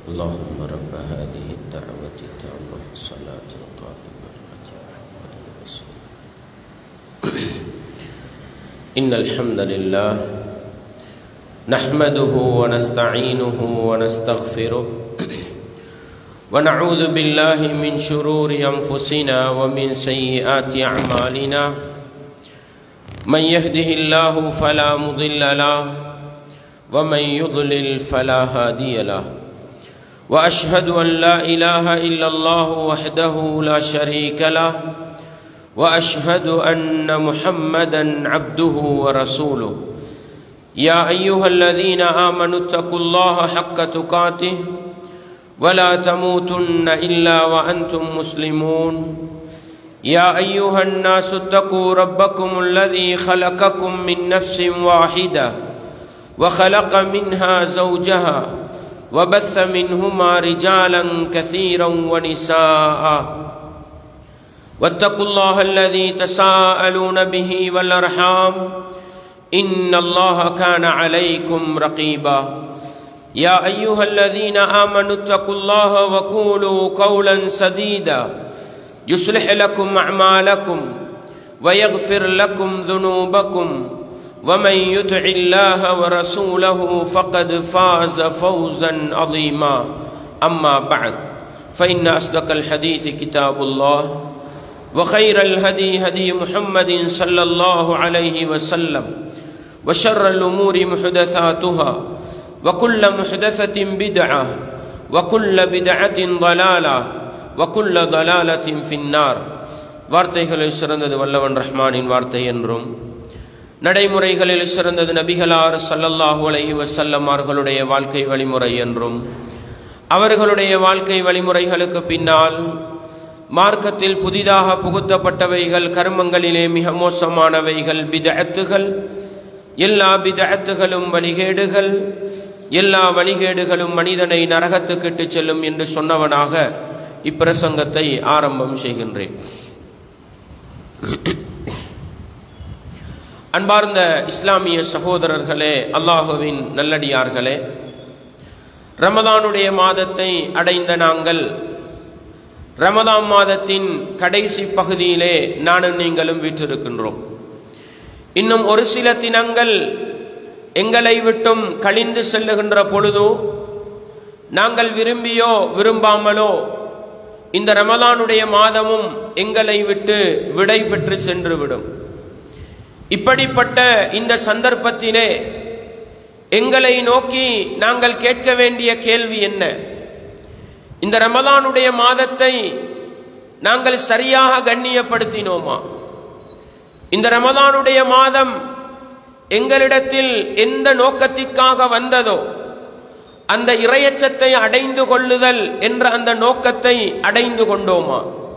اللهم رب هذه الدعوة التامة الصلاة القائمة التي محمد رسول إن الحمد لله نحمده ونستعينه ونستغفره ونعوذ بالله من شرور أنفسنا ومن سيئات أعمالنا من يهده الله فلا مضل له ومن يضلل فلا هادي له واشهد ان لا اله الا الله وحده لا شريك له واشهد ان محمدا عبده ورسوله يا ايها الذين امنوا اتقوا الله حق تقاته ولا تموتن الا وانتم مسلمون يا ايها الناس اتقوا ربكم الذي خلقكم من نفس واحده وخلق منها زوجها وبث منهما رجالا كثيرا ونساء واتقوا الله الذي تساءلون به والارحام ان الله كان عليكم رقيبا يا ايها الذين امنوا اتقوا الله وقولوا قولا سديدا يصلح لكم اعمالكم ويغفر لكم ذنوبكم ومن يطع الله ورسوله فقد فاز فوزا عظيما اما بعد فان اصدق الحديث كتاب الله وخير الهدي هدي محمد صلى الله عليه وسلم وشر الامور محدثاتها وكل محدثه بدعه وكل بدعه ضلاله وكل ضلاله في النار வார்த்தைகளில் சிறந்தது வல்லவன் ரஹ்மானின் வார்த்தை என்றும் நடைமுறைகளில் சிறந்தது நபிகளார் சல்லல்லாஹு அலைஹி வசல்லம் அவர்களுடைய வாழ்க்கை வழிமுறை என்றும் அவர்களுடைய வாழ்க்கை வழிமுறைகளுக்கு பின்னால் மார்க்கத்தில் புதிதாக புகுத்தப்பட்டவைகள் கர்மங்களிலே மிக மோசமானவைகள் பிதஅத்துகள் எல்லா பிதஅத்துகளும் வழிகேடுகள் எல்லா வழிகேடுகளும் மனிதனை நரகத்துக்கிட்டு செல்லும் என்று சொன்னவனாக இப்பிரசங்கத்தை ஆரம்பம் செய்கின்றேன் அன்பார்ந்த இஸ்லாமிய சகோதரர்களே அல்லாஹுவின் நல்லடியார்களே ரமதானுடைய மாதத்தை அடைந்த நாங்கள் ரமதான் மாதத்தின் கடைசி பகுதியிலே நானும் நீங்களும் வீற்றிருக்கின்றோம் இன்னும் ஒரு சில தினங்கள் எங்களை விட்டும் கழிந்து செல்லுகின்ற பொழுதோ நாங்கள் விரும்பியோ விரும்பாமலோ இந்த ரமதானுடைய மாதமும் எங்களை விட்டு விடை பெற்று சென்றுவிடும் இப்படிப்பட்ட இந்த சந்தர்ப்பத்திலே எங்களை நோக்கி நாங்கள் கேட்க வேண்டிய கேள்வி என்ன இந்த ரமதானுடைய மாதத்தை நாங்கள் சரியாக கண்ணியப்படுத்தினோமா இந்த ரமதானுடைய மாதம் எங்களிடத்தில் எந்த நோக்கத்திற்காக வந்ததோ அந்த இரையச்சத்தை அடைந்து கொள்ளுதல் என்ற அந்த நோக்கத்தை அடைந்து கொண்டோமா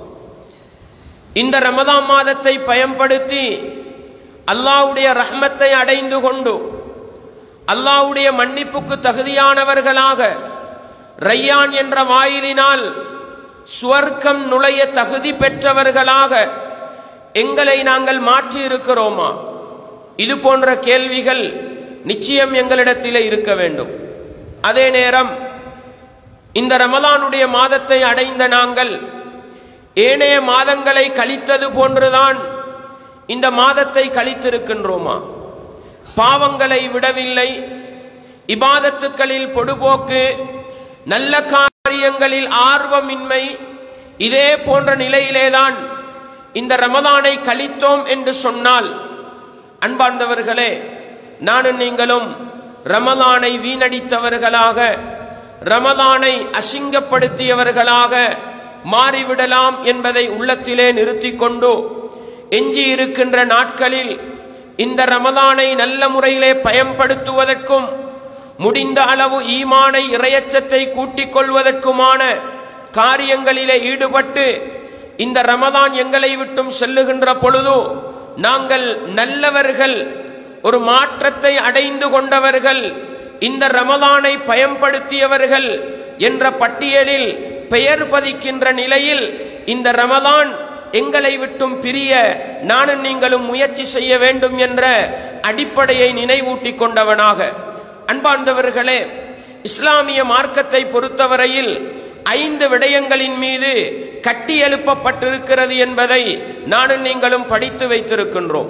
இந்த ரமதான் மாதத்தை பயன்படுத்தி அல்லாவுடைய ரஹ்மத்தை அடைந்து கொண்டு அல்லாவுடைய மன்னிப்புக்கு தகுதியானவர்களாக ரையான் என்ற வாயிலினால் சுவர்க்கம் நுழைய தகுதி பெற்றவர்களாக எங்களை நாங்கள் மாற்றி இருக்கிறோமா இது போன்ற கேள்விகள் நிச்சயம் எங்களிடத்திலே இருக்க வேண்டும் அதே நேரம் இந்த ரமலானுடைய மாதத்தை அடைந்த நாங்கள் ஏனைய மாதங்களை கழித்தது போன்றுதான் இந்த மாதத்தை கழித்திருக்கின்றோமா பாவங்களை விடவில்லை இபாதத்துக்களில் பொடுபோக்கு நல்ல காரியங்களில் ஆர்வமின்மை இதே போன்ற நிலையிலேதான் இந்த ரமதானை கழித்தோம் என்று சொன்னால் அன்பார்ந்தவர்களே நானும் நீங்களும் ரமதானை வீணடித்தவர்களாக ரமதானை அசிங்கப்படுத்தியவர்களாக மாறிவிடலாம் என்பதை உள்ளத்திலே நிறுத்தி கொண்டு எஞ்சி இருக்கின்ற நாட்களில் இந்த ரமதானை நல்ல முறையிலே பயன்படுத்துவதற்கும் முடிந்த அளவு ஈமானை இரையச்சத்தை கூட்டிக் கொள்வதற்குமான காரியங்களிலே ஈடுபட்டு இந்த ரமதான் எங்களை விட்டும் செல்லுகின்ற பொழுதோ நாங்கள் நல்லவர்கள் ஒரு மாற்றத்தை அடைந்து கொண்டவர்கள் இந்த ரமதானை பயன்படுத்தியவர்கள் என்ற பட்டியலில் பெயர் பதிக்கின்ற நிலையில் இந்த ரமதான் எங்களை விட்டும் பிரிய நானும் நீங்களும் முயற்சி செய்ய வேண்டும் என்ற அடிப்படையை நினைவூட்டி கொண்டவனாக அன்பார்ந்தவர்களே இஸ்லாமிய மார்க்கத்தை பொறுத்தவரையில் ஐந்து விடயங்களின் மீது கட்டி எழுப்பப்பட்டிருக்கிறது என்பதை நானும் நீங்களும் படித்து வைத்திருக்கின்றோம்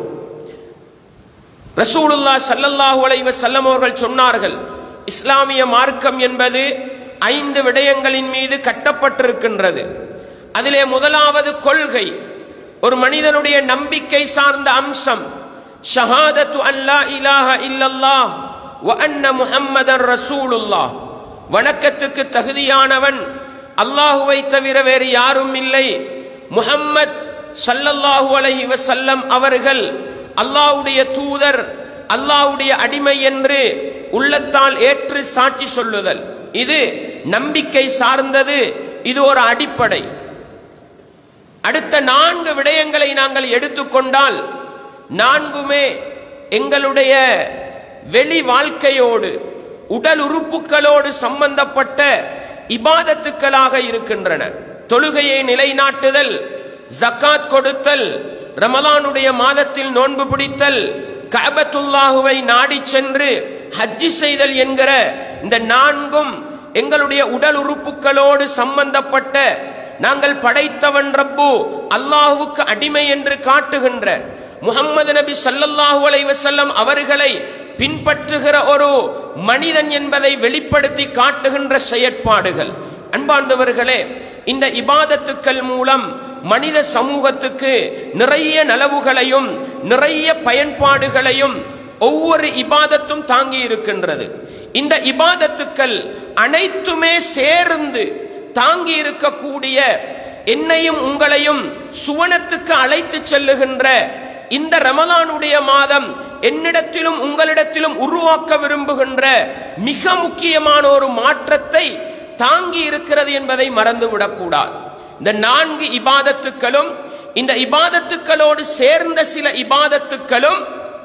ரசூலுல்லா சல்லல்லாஹு அலைஹி வஸல்லம் அவர்கள் சொன்னார்கள் இஸ்லாமிய மார்க்கம் என்பது ஐந்து விடயங்களின் மீது கட்டப்பட்டிருக்கின்றது அதிலே முதலாவது கொள்கை ஒரு மனிதனுடைய நம்பிக்கை சார்ந்த அம்சம் ஷஹாதத்து அல்லா இலாஹ இல்லல்லாஹ் வ அன்ன முஹம்மதர் ரசூலுல்லாஹ் வணக்கத்துக்கு தகுதியானவன் அல்லாஹுவை தவிர வேறு யாரும் இல்லை முஹம்மத் சல்லல்லாஹு அலைஹி வஸல்லம் அவர்கள் அல்லாஹ்வுடைய தூதர் அல்லாஹ்வுடைய அடிமை என்று உள்ளத்தால் ஏற்று சாட்சி சொல்லுதல் இது நம்பிக்கை சார்ந்தது இது ஒரு அடிப்படை அடுத்த நான்கு விடயங்களை நாங்கள் எடுத்துக்கொண்டால் நான்குமே எங்களுடைய வெளி வாழ்க்கையோடு உடல் உறுப்புகளோடு சம்பந்தப்பட்ட இபாதத்துக்களாக இருக்கின்றன தொழுகையை நிலைநாட்டுதல் ஜக்காத் கொடுத்தல் ரமலானுடைய மாதத்தில் நோன்பு பிடித்தல் கபத்துல்லாஹுவை நாடி சென்று ஹஜ்ஜி செய்தல் என்கிற இந்த நான்கும் எங்களுடைய உடல் உறுப்புகளோடு சம்பந்தப்பட்ட நாங்கள் படைத்தவன் ரப்பு அல்லாஹுவுக்கு அடிமை என்று காட்டுகின்ற முகம்மது நபி சல்லல்லாஹு அலைஹி வஸல்லம் அவர்களை பின்பற்றுகிற ஒரு மனிதன் என்பதை வெளிப்படுத்தி காட்டுகின்ற செயற்பாடுகள் அன்பாண்டவர்களே இந்த இபாதத்துக்கள் மூலம் மனித சமூகத்துக்கு நிறைய நலவுகளையும் நிறைய பயன்பாடுகளையும் ஒவ்வொரு இபாதத்தும் தாங்கி இருக்கின்றது இந்த இபாதத்துக்கள் அனைத்துமே சேர்ந்து தாங்கி இருக்கக்கூடிய என்னையும் உங்களையும் சுவனத்துக்கு அழைத்து செல்லுகின்ற இந்த ரமலானுடைய மாதம் என்னிடத்திலும் உங்களிடத்திலும் உருவாக்க விரும்புகின்ற மிக முக்கியமான ஒரு மாற்றத்தை தாங்கி இருக்கிறது என்பதை மறந்துவிடக்கூடாது இந்த நான்கு இபாதத்துக்களும் இந்த இபாதத்துக்களோடு சேர்ந்த சில இபாதத்துக்களும்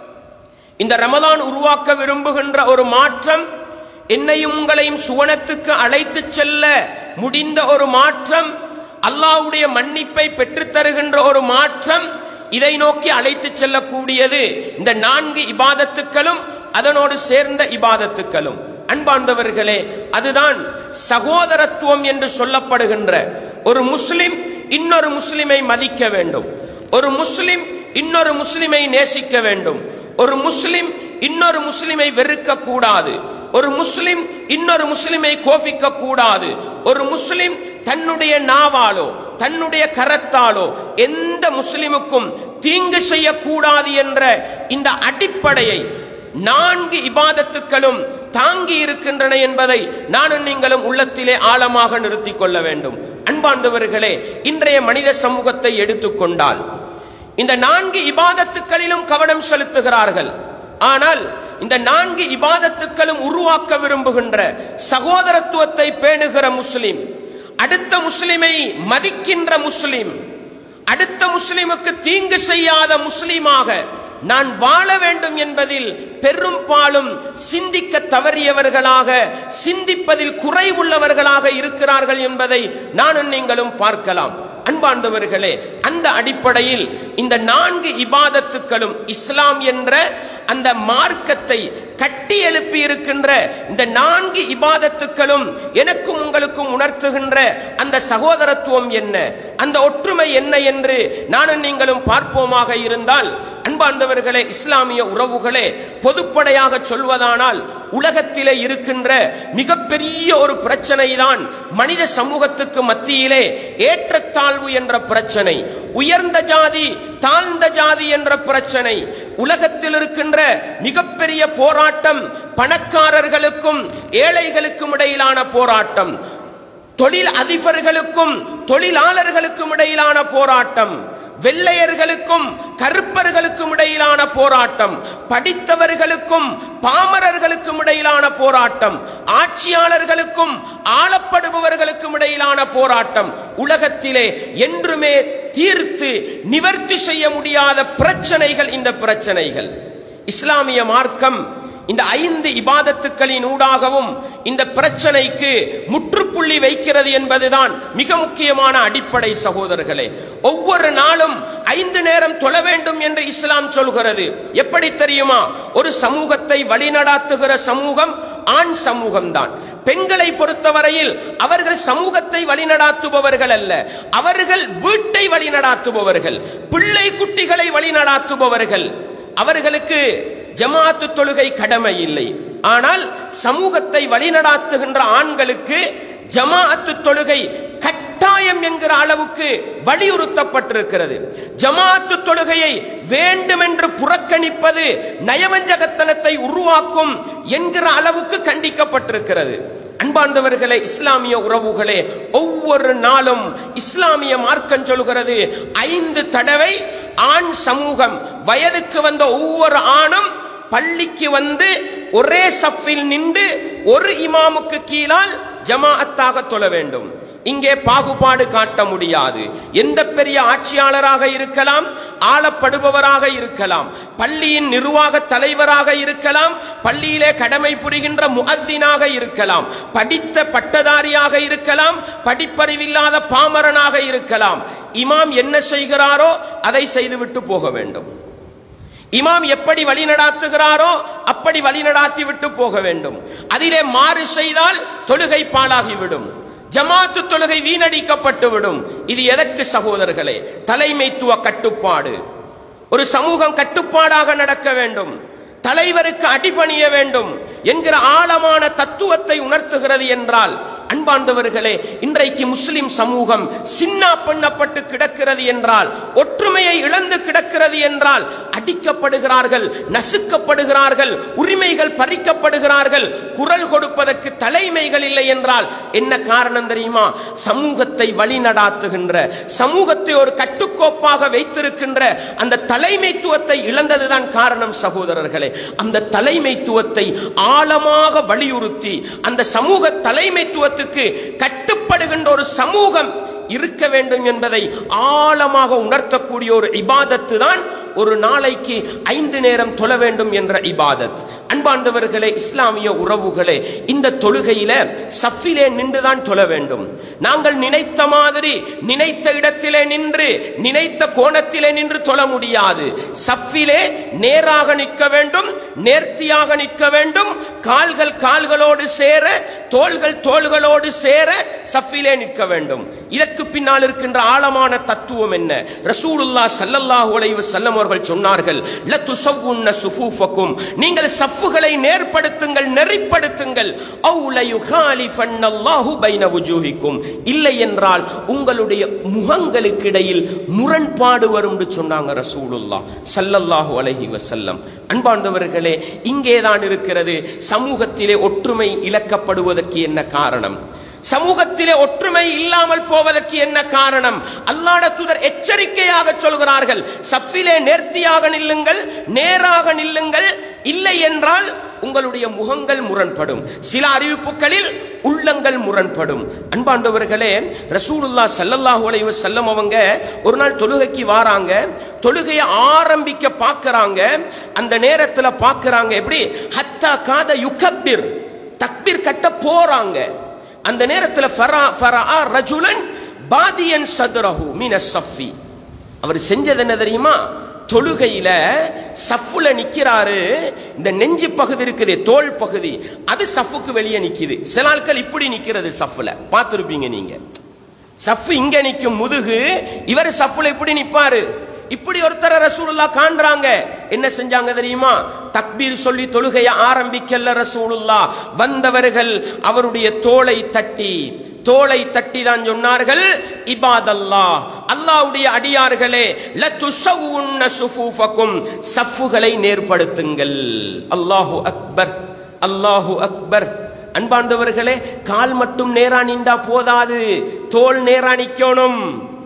இந்த ரமலான் உருவாக்க விரும்புகின்ற ஒரு மாற்றம் என்னையும் உங்களையும் சுவனத்துக்கு அழைத்து செல்ல முடிந்த ஒரு மாற்றம் அல்லாஹ்வுடைய மன்னிப்பை பெற்றுத் தருகின்ற ஒரு மாற்றம் இதை நோக்கி அழைத்து செல்லக்கூடியது இந்த நான்கு இபாதத்துக்களும் அதனோடு சேர்ந்த இபாதத்துக்களும் அன்பார்ந்தவர்களே அதுதான் சகோதரத்துவம் என்று சொல்லப்படுகின்ற ஒரு முஸ்லிம் இன்னொரு முஸ்லிமை மதிக்க வேண்டும் ஒரு முஸ்லிம் இன்னொரு முஸ்லிமை நேசிக்க வேண்டும் ஒரு முஸ்லிம் இன்னொரு முஸ்லிமை வெறுக்க கூடாது ஒரு முஸ்லிம் இன்னொரு முஸ்லிமை கோபிக்க கூடாது ஒரு முஸ்லிம் தன்னுடைய நாவாலோ தன்னுடைய கரத்தாலோ எந்த முஸ்லிமுக்கும் தீங்கு செய்யக்கூடாது என்ற இந்த அடிப்படையை நான்கு இபாதத்துக்களும் தாங்கி இருக்கின்றன என்பதை நானும் நீங்களும் உள்ளத்திலே ஆழமாக நிறுத்திக் கொள்ள வேண்டும் அன்பாண்டவர்களே இன்றைய மனித சமூகத்தை எடுத்துக்கொண்டால் இந்த நான்கு இபாதத்துக்களிலும் கவனம் செலுத்துகிறார்கள் ஆனால் இந்த நான்கு இபாதத்துக்களும் உருவாக்க விரும்புகின்ற சகோதரத்துவத்தை பேணுகிற முஸ்லிம் அடுத்த முஸ்லிமை மதிக்கின்ற முஸ்லிம் அடுத்த முஸ்லிமுக்கு தீங்கு செய்யாத முஸ்லிமாக நான் வாழ வேண்டும் என்பதில் பெரும்பாலும் சிந்திக்க தவறியவர்களாக சிந்திப்பதில் குறைவுள்ளவர்களாக இருக்கிறார்கள் என்பதை நானும் நீங்களும் பார்க்கலாம் அன்பார்ந்தவர்களே அந்த அடிப்படையில் இந்த நான்கு இபாதத்துக்களும் இஸ்லாம் என்ற அந்த மார்க்கத்தை கட்டி எழுப்பி இருக்கின்ற இந்த நான்கு இபாதத்துக்களும் எனக்கும் உங்களுக்கும் உணர்த்துகின்ற அந்த சகோதரத்துவம் என்ன அந்த ஒற்றுமை என்ன என்று நானும் நீங்களும் பார்ப்போமாக இருந்தால் அன்பார்ந்தவர்களே இஸ்லாமிய உறவுகளே பொதுப்படையாக சொல்வதானால் உலகத்திலே இருக்கின்ற மிகப்பெரிய ஒரு பிரச்சனை தான் மனித சமூகத்துக்கு மத்தியிலே ஏற்றத்தாழ்வு என்ற பிரச்சனை உயர்ந்த ஜாதி தாழ்ந்த ஜாதி என்ற பிரச்சனை உலகத்தில் இருக்கின்ற மிகப்பெரிய போராட்டம் பணக்காரர்களுக்கும் ஏழைகளுக்கும் இடையிலான போராட்டம் தொழில் அதிபர்களுக்கும் தொழிலாளர்களுக்கும் இடையிலான போராட்டம் வெள்ளையர்களுக்கும் கருப்பர்களுக்கும் இடையிலான போராட்டம் படித்தவர்களுக்கும் பாமரர்களுக்கும் இடையிலான போராட்டம் ஆட்சியாளர்களுக்கும் ஆளப்படுபவர்களுக்கும் இடையிலான போராட்டம் உலகத்திலே என்றுமே தீர்த்து நிவர்த்தி செய்ய முடியாத பிரச்சனைகள் இந்த பிரச்சனைகள் இஸ்லாமிய மார்க்கம் இந்த ஐந்து இபாதத்துக்களின் ஊடாகவும் இந்த பிரச்சனைக்கு முற்றுப்புள்ளி வைக்கிறது என்பதுதான் மிக முக்கியமான அடிப்படை சகோதரர்களே ஒவ்வொரு நாளும் ஐந்து நேரம் தொழ வேண்டும் என்று இஸ்லாம் சொல்கிறது எப்படி தெரியுமா ஒரு சமூகத்தை வழிநடாத்துகிற சமூகம் ஆண் சமூகம்தான் பெண்களை பொறுத்தவரையில் அவர்கள் சமூகத்தை வழிநடாத்துபவர்கள் அல்ல அவர்கள் வீட்டை வழிநடாத்துபவர்கள் பிள்ளை குட்டிகளை வழிநடாத்துபவர்கள் அவர்களுக்கு ஜமாத்து தொழுகை கடமை இல்லை ஆனால் சமூகத்தை வழிநடாத்துகின்ற ஆண்களுக்கு ஜமாஅத்து தொழுகை கட்டாயம் என்கிற அளவுக்கு வலியுறுத்தப்பட்டிருக்கிறது ஜமாஅத்து தொழுகையை வேண்டுமென்று புறக்கணிப்பது நயவஞ்சகத்தனத்தை உருவாக்கும் என்கிற அளவுக்கு கண்டிக்கப்பட்டிருக்கிறது அன்பார்ந்தவர்களே இஸ்லாமிய உறவுகளே ஒவ்வொரு நாளும் இஸ்லாமிய மார்க்கம் சொல்கிறது ஐந்து தடவை ஆண் சமூகம் வயதுக்கு வந்த ஒவ்வொரு ஆணும் பள்ளிக்கு வந்து ஒரே சஃபில் நின்று ஒரு இமாமுக்கு கீழால் ஜமாஅத்தாக தொழ வேண்டும் இங்கே பாகுபாடு காட்ட முடியாது எந்த பெரிய ஆட்சியாளராக இருக்கலாம் ஆளப்படுபவராக இருக்கலாம் பள்ளியின் நிர்வாக தலைவராக இருக்கலாம் பள்ளியிலே கடமை புரிகின்ற முஅத்தினாக இருக்கலாம் படித்த பட்டதாரியாக இருக்கலாம் படிப்பறிவில்லாத பாமரனாக இருக்கலாம் இமாம் என்ன செய்கிறாரோ அதை செய்துவிட்டு போக வேண்டும் இமாம் எப்படி வழி நடாத்துகிறாரோ அப்படி வழி நடாத்தி விட்டு போக வேண்டும் அதிலே மாறு செய்தால் தொழுகை பாழாகிவிடும் ஜமாத்து தொழுகை வீணடிக்கப்பட்டு விடும் இது எதற்கு சகோதரர்களே தலைமைத்துவ கட்டுப்பாடு ஒரு சமூகம் கட்டுப்பாடாக நடக்க வேண்டும் தலைவருக்கு அடிபணிய வேண்டும் என்கிற ஆழமான தத்துவத்தை உணர்த்துகிறது என்றால் அன்பார்ந்தவர்களே இன்றைக்கு முஸ்லிம் சமூகம் சின்ன பண்ணப்பட்டு கிடக்கிறது என்றால் ஒற்றுமையை இழந்து கிடக்கிறது என்றால் அடிக்கப்படுகிறார்கள் நசுக்கப்படுகிறார்கள் உரிமைகள் பறிக்கப்படுகிறார்கள் குரல் கொடுப்பதற்கு தலைமைகள் இல்லை என்றால் என்ன காரணம் தெரியுமா சமூகத்தை வழிநடாத்துகின்ற சமூகத்தை ஒரு கட்டுக்கோப்பாக வைத்திருக்கின்ற அந்த தலைமைத்துவத்தை இழந்ததுதான் காரணம் சகோதரர்களே அந்த தலைமைத்துவத்தை ஆழமாக வலியுறுத்தி அந்த சமூக தலைமைத்துவத்துக்கு கட்டுப்படுகின்ற ஒரு சமூகம் இருக்க வேண்டும் என்பதை ஆழமாக உணர்த்தக்கூடிய ஒரு இபாதத்து தான் ஒரு நாளைக்கு ஐந்து நேரம் தொழ வேண்டும் என்ற இபாதத் அன்பார்ந்தவர்களே இஸ்லாமிய உறவுகளே இந்த தொழுகையில சஃபிலே நின்றுதான் தொழ வேண்டும் நாங்கள் நினைத்த மாதிரி நினைத்த இடத்திலே நின்று நினைத்த கோணத்திலே நின்று தொழ முடியாது சஃபிலே நேராக நிற்க வேண்டும் நேர்த்தியாக நிற்க வேண்டும் கால்கள் கால்களோடு சேர தோள்கள் தோள்களோடு சேர சஃபிலே நிற்க வேண்டும் இதற்கு பின்னால் இருக்கின்ற ஆழமான தத்துவம் என்ன ரசூலுல்லா ஸல்லல்லாஹு அலைஹி வஸல்லம் அவர்கள் சொன்னார்கள் ல துஸவ்வுன்ன சுஃபூஃபக்கும் நீங்கள் சஃப்புகளை நேர்படுத்துங்கள் நெறிப்படுத்துங்கள் அவு ல யுகாலிஃபன்னல்லாஹு பைன வுஜூஹிக்கும் இல்லை என்றால் உங்களுடைய முகங்களுக்கு இடையில் முரண்பாடு வரும் என்று சொன்னாங்க ரசூலுல்லா ஸல்லல்லாஹு அலைஹி வஸல்லம் அன்பார்ந்தவர்களே இங்கேதான் இருக்கிறது சமூகத்திலே ஒற்றுமை இழக்கப்படுவதற்கு என்ன காரணம் சமூகத்திலே ஒற்றுமை இல்லாமல் போவதற்கு என்ன காரணம் அல்லாட தூதர் எச்சரிக்கையாக சொல்கிறார்கள் சஃபிலே நேர்த்தியாக நில்லுங்கள் நேராக நில்லுங்கள் இல்லை என்றால் உங்களுடைய முகங்கள் முரண்படும் சில அறிவிப்புகளில் உள்ளங்கள் முரண்படும் அன்பாண்டவர்களே ரசூலுல்லா ஸல்லல்லாஹு அலைஹி வஸல்லம் அவங்க ஒரு நாள் தொழுகைக்கு வாராங்க தொழுகையை ஆரம்பிக்க பார்க்கறாங்க அந்த நேரத்துல பார்க்கறாங்க எப்படி ஹத்தா காத யுகப்பிர் தக்பீர் கட்ட போறாங்க அந்த நேரத்துல ஃபரா ஃபரா ரஜுலன் பாதியன் சதுரஹு மீன சஃபி அவர் செஞ்சது என்ன தெரியுமா தொழுகையில சஃப்புல நிக்கிறாரு இந்த நெஞ்சு பகுதி இருக்குது தோல் பகுதி அது சஃப்புக்கு வெளியே நிக்குது சில ஆட்கள் இப்படி நிக்கிறது சஃப்புல பார்த்திருப்பீங்க நீங்க சஃப்பு இங்க நிக்கும் முதுகு இவர் சஃப்புல இப்படி நிப்பாரு இப்படி ஒருத்தர ரசூலுல்லா காண்றாங்க என்ன செஞ்சாங்க தெரியுமா தக்பீர் சொல்லி தொழுகைய ஆரம்பிக்கல ரசூலுல்லா வந்தவர்கள் அவருடைய தோளை தட்டி தோளை தட்டி தான் சொன்னார்கள் இபாதல்லா அல்லாஹ்வுடைய அடியார்களே ல துஸவுன்ன சுஃபூஃபக்கும் சஃப்புகளை நேர்படுத்துங்கள் அல்லாஹு அக்பர் அல்லாஹு அக்பர் அன்பார்ந்தவர்களே கால் மட்டும் நேரா நின்றா போதாது தோல் நேரா நிக்கணும்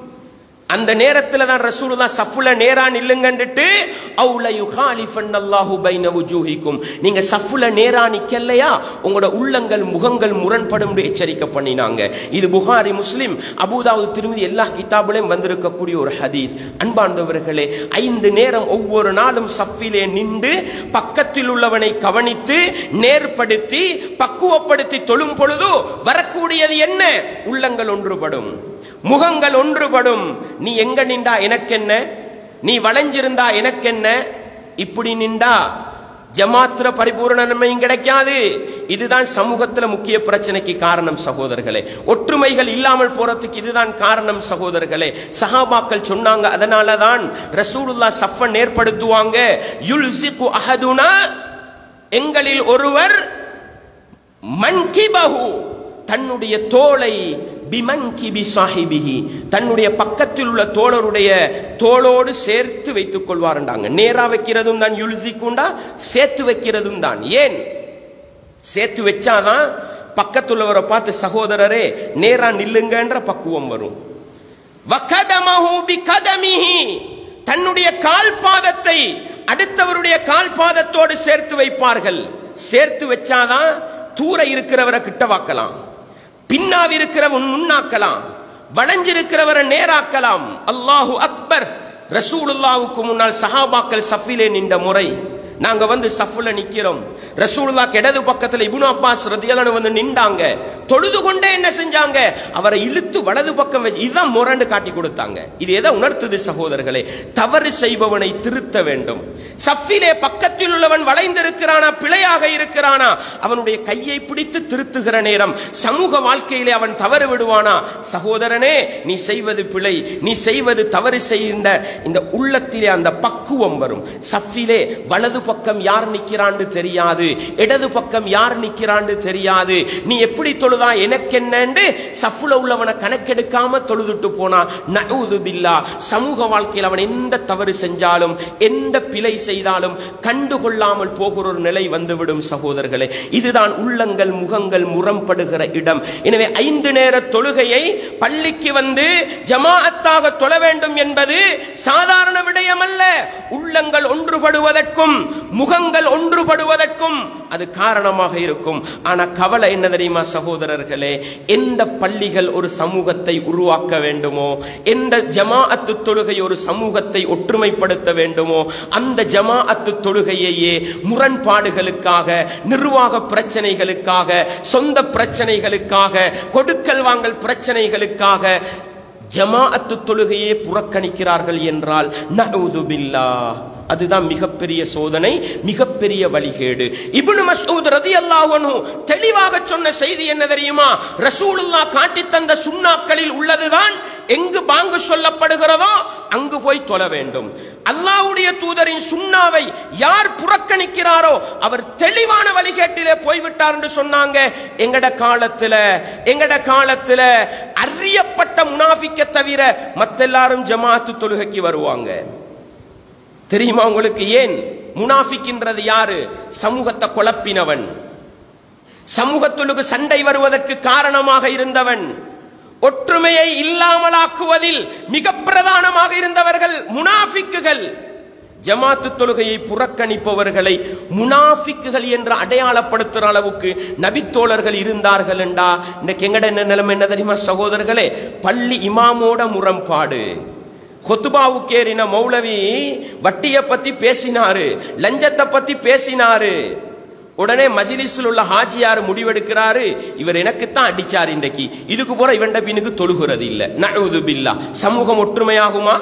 அந்த நேரத்துல தான் ரசூலுல்லாஹ் சஃப்புல நேரா நில்லுங்கன்னுட்டு அவுல யுகாலிஃபன் அல்லாஹு பைன வுஜூஹிக்கும் நீங்க சஃப்புல நேரா நிக்கலையா உங்களோட உள்ளங்கள் முகங்கள் முரண்படும் என்று எச்சரிக்கை பண்ணினாங்க இது புகாரி முஸ்லிம் அபூதாவுது திருமதி எல்லா கிதாபிலையும் வந்திருக்கக்கூடிய ஒரு ஹதீஸ் அன்பார்ந்தவர்களே ஐந்து நேரம் ஒவ்வொரு நாளும் சஃபிலே நின்று பக்கத்து பக்கத்தில் உள்ளவனை கவனித்து நேர்படுத்தி பக்குவப்படுத்தி தொழும் பொழுது வரக்கூடியது என்ன உள்ளங்கள் ஒன்றுபடும் முகங்கள் ஒன்றுபடும் நீ எங்க நின்றா எனக்கென்ன நீ வளைஞ்சிருந்தா எனக்கென்ன இப்படி நின்றா ஜமாத்திர பரிபூரண நன்மையும் கிடைக்காது இதுதான் சமூகத்துல முக்கிய பிரச்சனைக்கு காரணம் சகோதரர்களே ஒற்றுமைகள் இல்லாமல் போறதுக்கு இதுதான் காரணம் சகோதரர்களே சஹாபாக்கள் சொன்னாங்க அதனால தான் ரசூலுல்லா சஃபன் ஏற்படுத்துவாங்க யுல்சிகு அஹதுனா எங்களில் ஒருவர் மன்கிபஹு தன்னுடைய தோளை பிமன்கிபி சாஹிபிஹி தன்னுடைய பக்கத்தில் உள்ள தோழருடைய தோளோடு சேர்த்து வைத்துக் கொள்வார்ண்டாங்க நேரா வைக்கிறதும் தான் யுல்சிக்குண்டா சேர்த்து வைக்கிறதும் தான் ஏன் சேர்த்து வச்சாதான் பக்கத்துள்ளவரை பார்த்து சகோதரரே நேரா நில்லுங்கன்ற பக்குவம் வரும் வகதமஹு பிகதமிஹி தன்னுடைய கால் பாதத்தை அடுத்தவருடைய கால் பாதத்தோடு சேர்த்து வைப்பார்கள் சேர்த்து வச்சாதான் தூர இருக்கிறவரை கிட்ட வாக்கலாம் பின்னாவி இருக்கிறவன் முன்னாக்கலாம் வளைஞ்சிருக்கிறவரை நேராக்கலாம் அல்லாஹு அக்பர் ரசூலுல்லாவுக்கு முன்னால் சஹாபாக்கள் சஃபிலே நின்ற முறை நாங்க வந்து சஃப்ல நிக்கிறோம் ரசூலுல்லாஹ் இடது பக்கத்துல இப்னு அப்பாஸ் ரதியல்லாஹு வந்து நின்றாங்க தொழுது கொண்டே என்ன செஞ்சாங்க அவரை இழுத்து வலது பக்கம் வச்சு இதான் முரண்டு காட்டி கொடுத்தாங்க இது எதை உணர்த்துது சகோதரர்களே தவறு செய்பவனை திருத்த வேண்டும் சஃபிலே பக்கத்தில் உள்ளவன் வளைந்திருக்கிறானா பிழையாக இருக்கிறானா அவனுடைய கையை பிடித்து திருத்துகிற நேரம் சமூக வாழ்க்கையிலே அவன் தவறு விடுவானா சகோதரனே நீ செய்வது பிழை நீ செய்வது தவறு செய்கின்ற இந்த உள்ளத்திலே அந்த பக்குவம் வரும் சஃபிலே வலது பக்கம் யார் நிக்கிறான்னு தெரியாது இடது பக்கம் யார் நிக்கிறான்னு தெரியாது நீ எப்படி தொழுதா எனக்கென்னன்னு சஃப்ல உள்ளவனை கணக்கெடுக்காம தொழுதுட்டு போனா நவுது பில்லா சமூக வாழ்க்கையில் அவன் எந்த தவறு செஞ்சாலும் எந்த பிழை செய்தாலும் கண்டுகொள்ளாமல் போகிற ஒரு நிலை வந்துவிடும் சகோதரர்களே இதுதான் உள்ளங்கள் முகங்கள் முரம்படுகிற இடம் எனவே ஐந்து நேர தொழுகையை பள்ளிக்கு வந்து ஜமாஅத்தாக தொழ வேண்டும் என்பது சாதாரண விடயம் அல்ல உள்ளங்கள் ஒன்றுபடுவதற்கும் முகங்கள் ஒன்றுபடுவதற்கும் அது காரணமாக இருக்கும் ஆனா கவலை என்ன தெரியுமா சகோதரர்களே எந்த பள்ளிகள் ஒரு சமூகத்தை உருவாக்க வேண்டுமோ எந்த ஜமாஅத்து தொழுகை ஒரு சமூகத்தை ஒற்றுமைப்படுத்த வேண்டுமோ அந்த ஜமாஅத்து தொழுகையையே முரண்பாடுகளுக்காக நிர்வாக பிரச்சனைகளுக்காக சொந்த பிரச்சனைகளுக்காக கொடுக்கல் வாங்கல் பிரச்சனைகளுக்காக ஜமாஅத்து தொழுகையே புறக்கணிக்கிறார்கள் என்றால் நஊது பில்லாஹ் அதுதான் மிகப்பெரிய சோதனை மிகப்பெரிய வழிகேடு இப்னு மஸ்ஊத் ரலியல்லாஹு அன்ஹு தெளிவாக சொன்ன செய்தி என்ன தெரியுமா ரசூலுல்லாஹ் காட்டி தந்த சுன்னாக்களில் உள்ளதுதான் எங்கு பாங்கு சொல்லப்படுகிறதோ அங்கு போய் தொழ வேண்டும் அல்லாஹ்வுடைய தூதரின் சுன்னாவை யார் புறக்கணிக்கிறாரோ அவர் தெளிவான வழிகேட்டிலே போய்விட்டார் என்று சொன்னாங்க எங்கட காலத்துல எங்கட காலத்துல அறியப்பட்ட முனாஃபிக்க தவிர மத்த எல்லாரும் ஜமாத்து தொழுகைக்கு வருவாங்க தெரியுமா உங்களுக்கு ஏன் முனாஃபிக்கின்றது யாரு சமூகத்தை குழப்பினவன் சமூகத்துக்கு சண்டை வருவதற்கு காரணமாக இருந்தவன் ஒற்றுமையை இல்லாமலாக்குவதில் மிக பிரதானமாக இருந்தவர்கள் முனாஃபிக்குகள் ஜமாத்து தொழுகையை புறக்கணிப்பவர்களை முனாஃபிக்குகள் என்று அடையாளப்படுத்துற அளவுக்கு நபித்தோழர்கள் இருந்தார்கள் என்றா இன்னைக்கு எங்கட என்ன நிலைமை என்ன தெரியுமா சகோதரர்களே பள்ளி இமாமோட முரண்பாடு கொத்துபாவுக்கு ஏறின மௌலவி வட்டியை பத்தி பேசினாரு லஞ்சத்தை பத்தி பேசினாரு உடனே மஜிலிஸில் உள்ள ஹாஜியார் முடிவெடுக்கிறாரு இவர் எனக்குத்தான் அடிச்சார் இன்றைக்கு இதுக்கு போற இவண்ட பின்னுக்கு தொழுகிறது இல்ல நழுது பில்லா சமூகம் ஒற்றுமையாகுமா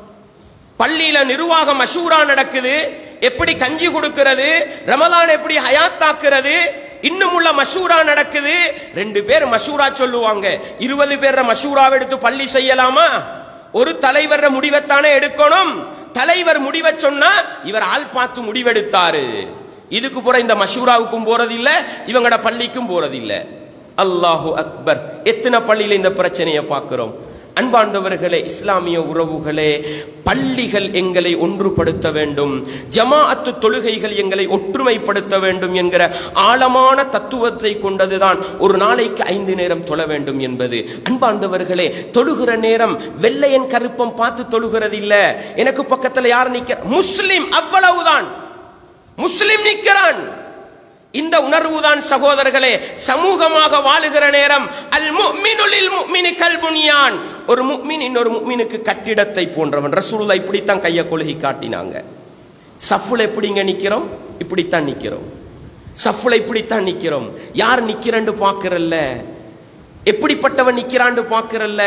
பள்ளியில நிர்வாக மஷூரா நடக்குது எப்படி கஞ்சி கொடுக்கிறது ரமதான் எப்படி ஹயாத்தாக்குறது இன்னும் உள்ள மஷூரா நடக்குது ரெண்டு பேர் மஷூரா சொல்லுவாங்க இருபது பேர் மஷூராவை எடுத்து பள்ளி செய்யலாமா ஒரு தலைவர் முடிவைத்தானே எடுக்கணும் தலைவர் முடிவை சொன்னா இவர் ஆள் பார்த்து முடிவெடுத்தாரு இதுக்கு போற இந்த மஷூராவுக்கும் போறதில்ல இவங்கட பள்ளிக்கும் போறதில்ல அல்லாஹு அக்பர் எத்தனை பள்ளியில இந்த பிரச்சனையை பார்க்கிறோம் அன்பார்ந்தவர்களே இஸ்லாமிய உறவுகளே பள்ளிகள் எங்களை ஒன்றுபடுத்த வேண்டும் ஜமாஅத்து தொழுகைகள் எங்களை ஒற்றுமைப்படுத்த வேண்டும் என்கிற ஆழமான தத்துவத்தை கொண்டதுதான் ஒரு நாளைக்கு ஐந்து நேரம் தொழ வேண்டும் என்பது அன்பார்ந்தவர்களே தொழுகிற நேரம் வெள்ளையன் கருப்பம் பார்த்து தொழுகிறது இல்ல எனக்கு பக்கத்துல யார் நிக்க முஸ்லிம் அவ்வளவுதான் முஸ்லிம் நிற்கிறான் இந்த உணர்வுதான் சகோதரர்களே சமூகமாக வாழுகிற நேரம் அல் முஃமினுலில் முஃமினி கல்புனியான் ஒரு முஃமின் இன்னொரு முஃமினுக்கு கட்டிடத்தை போன்றவன் ரசூலுல்லாஹ் இப்படித்தான் கையை கொழுகி காட்டினாங்க சஃபுல் எப்படிங்க நிக்கிறோம் இப்படித்தான் நிக்கிறோம் சஃப்ல இப்படித்தான் நிக்கிறோம் யார் நிக்கிறன்னு பாக்குறல்ல எப்படிப்பட்டவன் நிக்கிறான்னு பாக்குறல்ல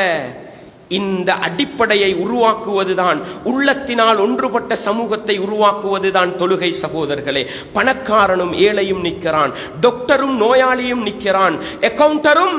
இந்த அடிப்படையை உருவாக்குவதுதான் உள்ளத்தினால் ஒன்றுபட்ட சமூகத்தை உருவாக்குவதுதான் தொழுகை சகோதரர்களே பணக்காரனும் ஏழையும் நிற்கிறான் டாக்டரும் நோயாளியும் நிற்கிறான் அக்கவுண்டரும்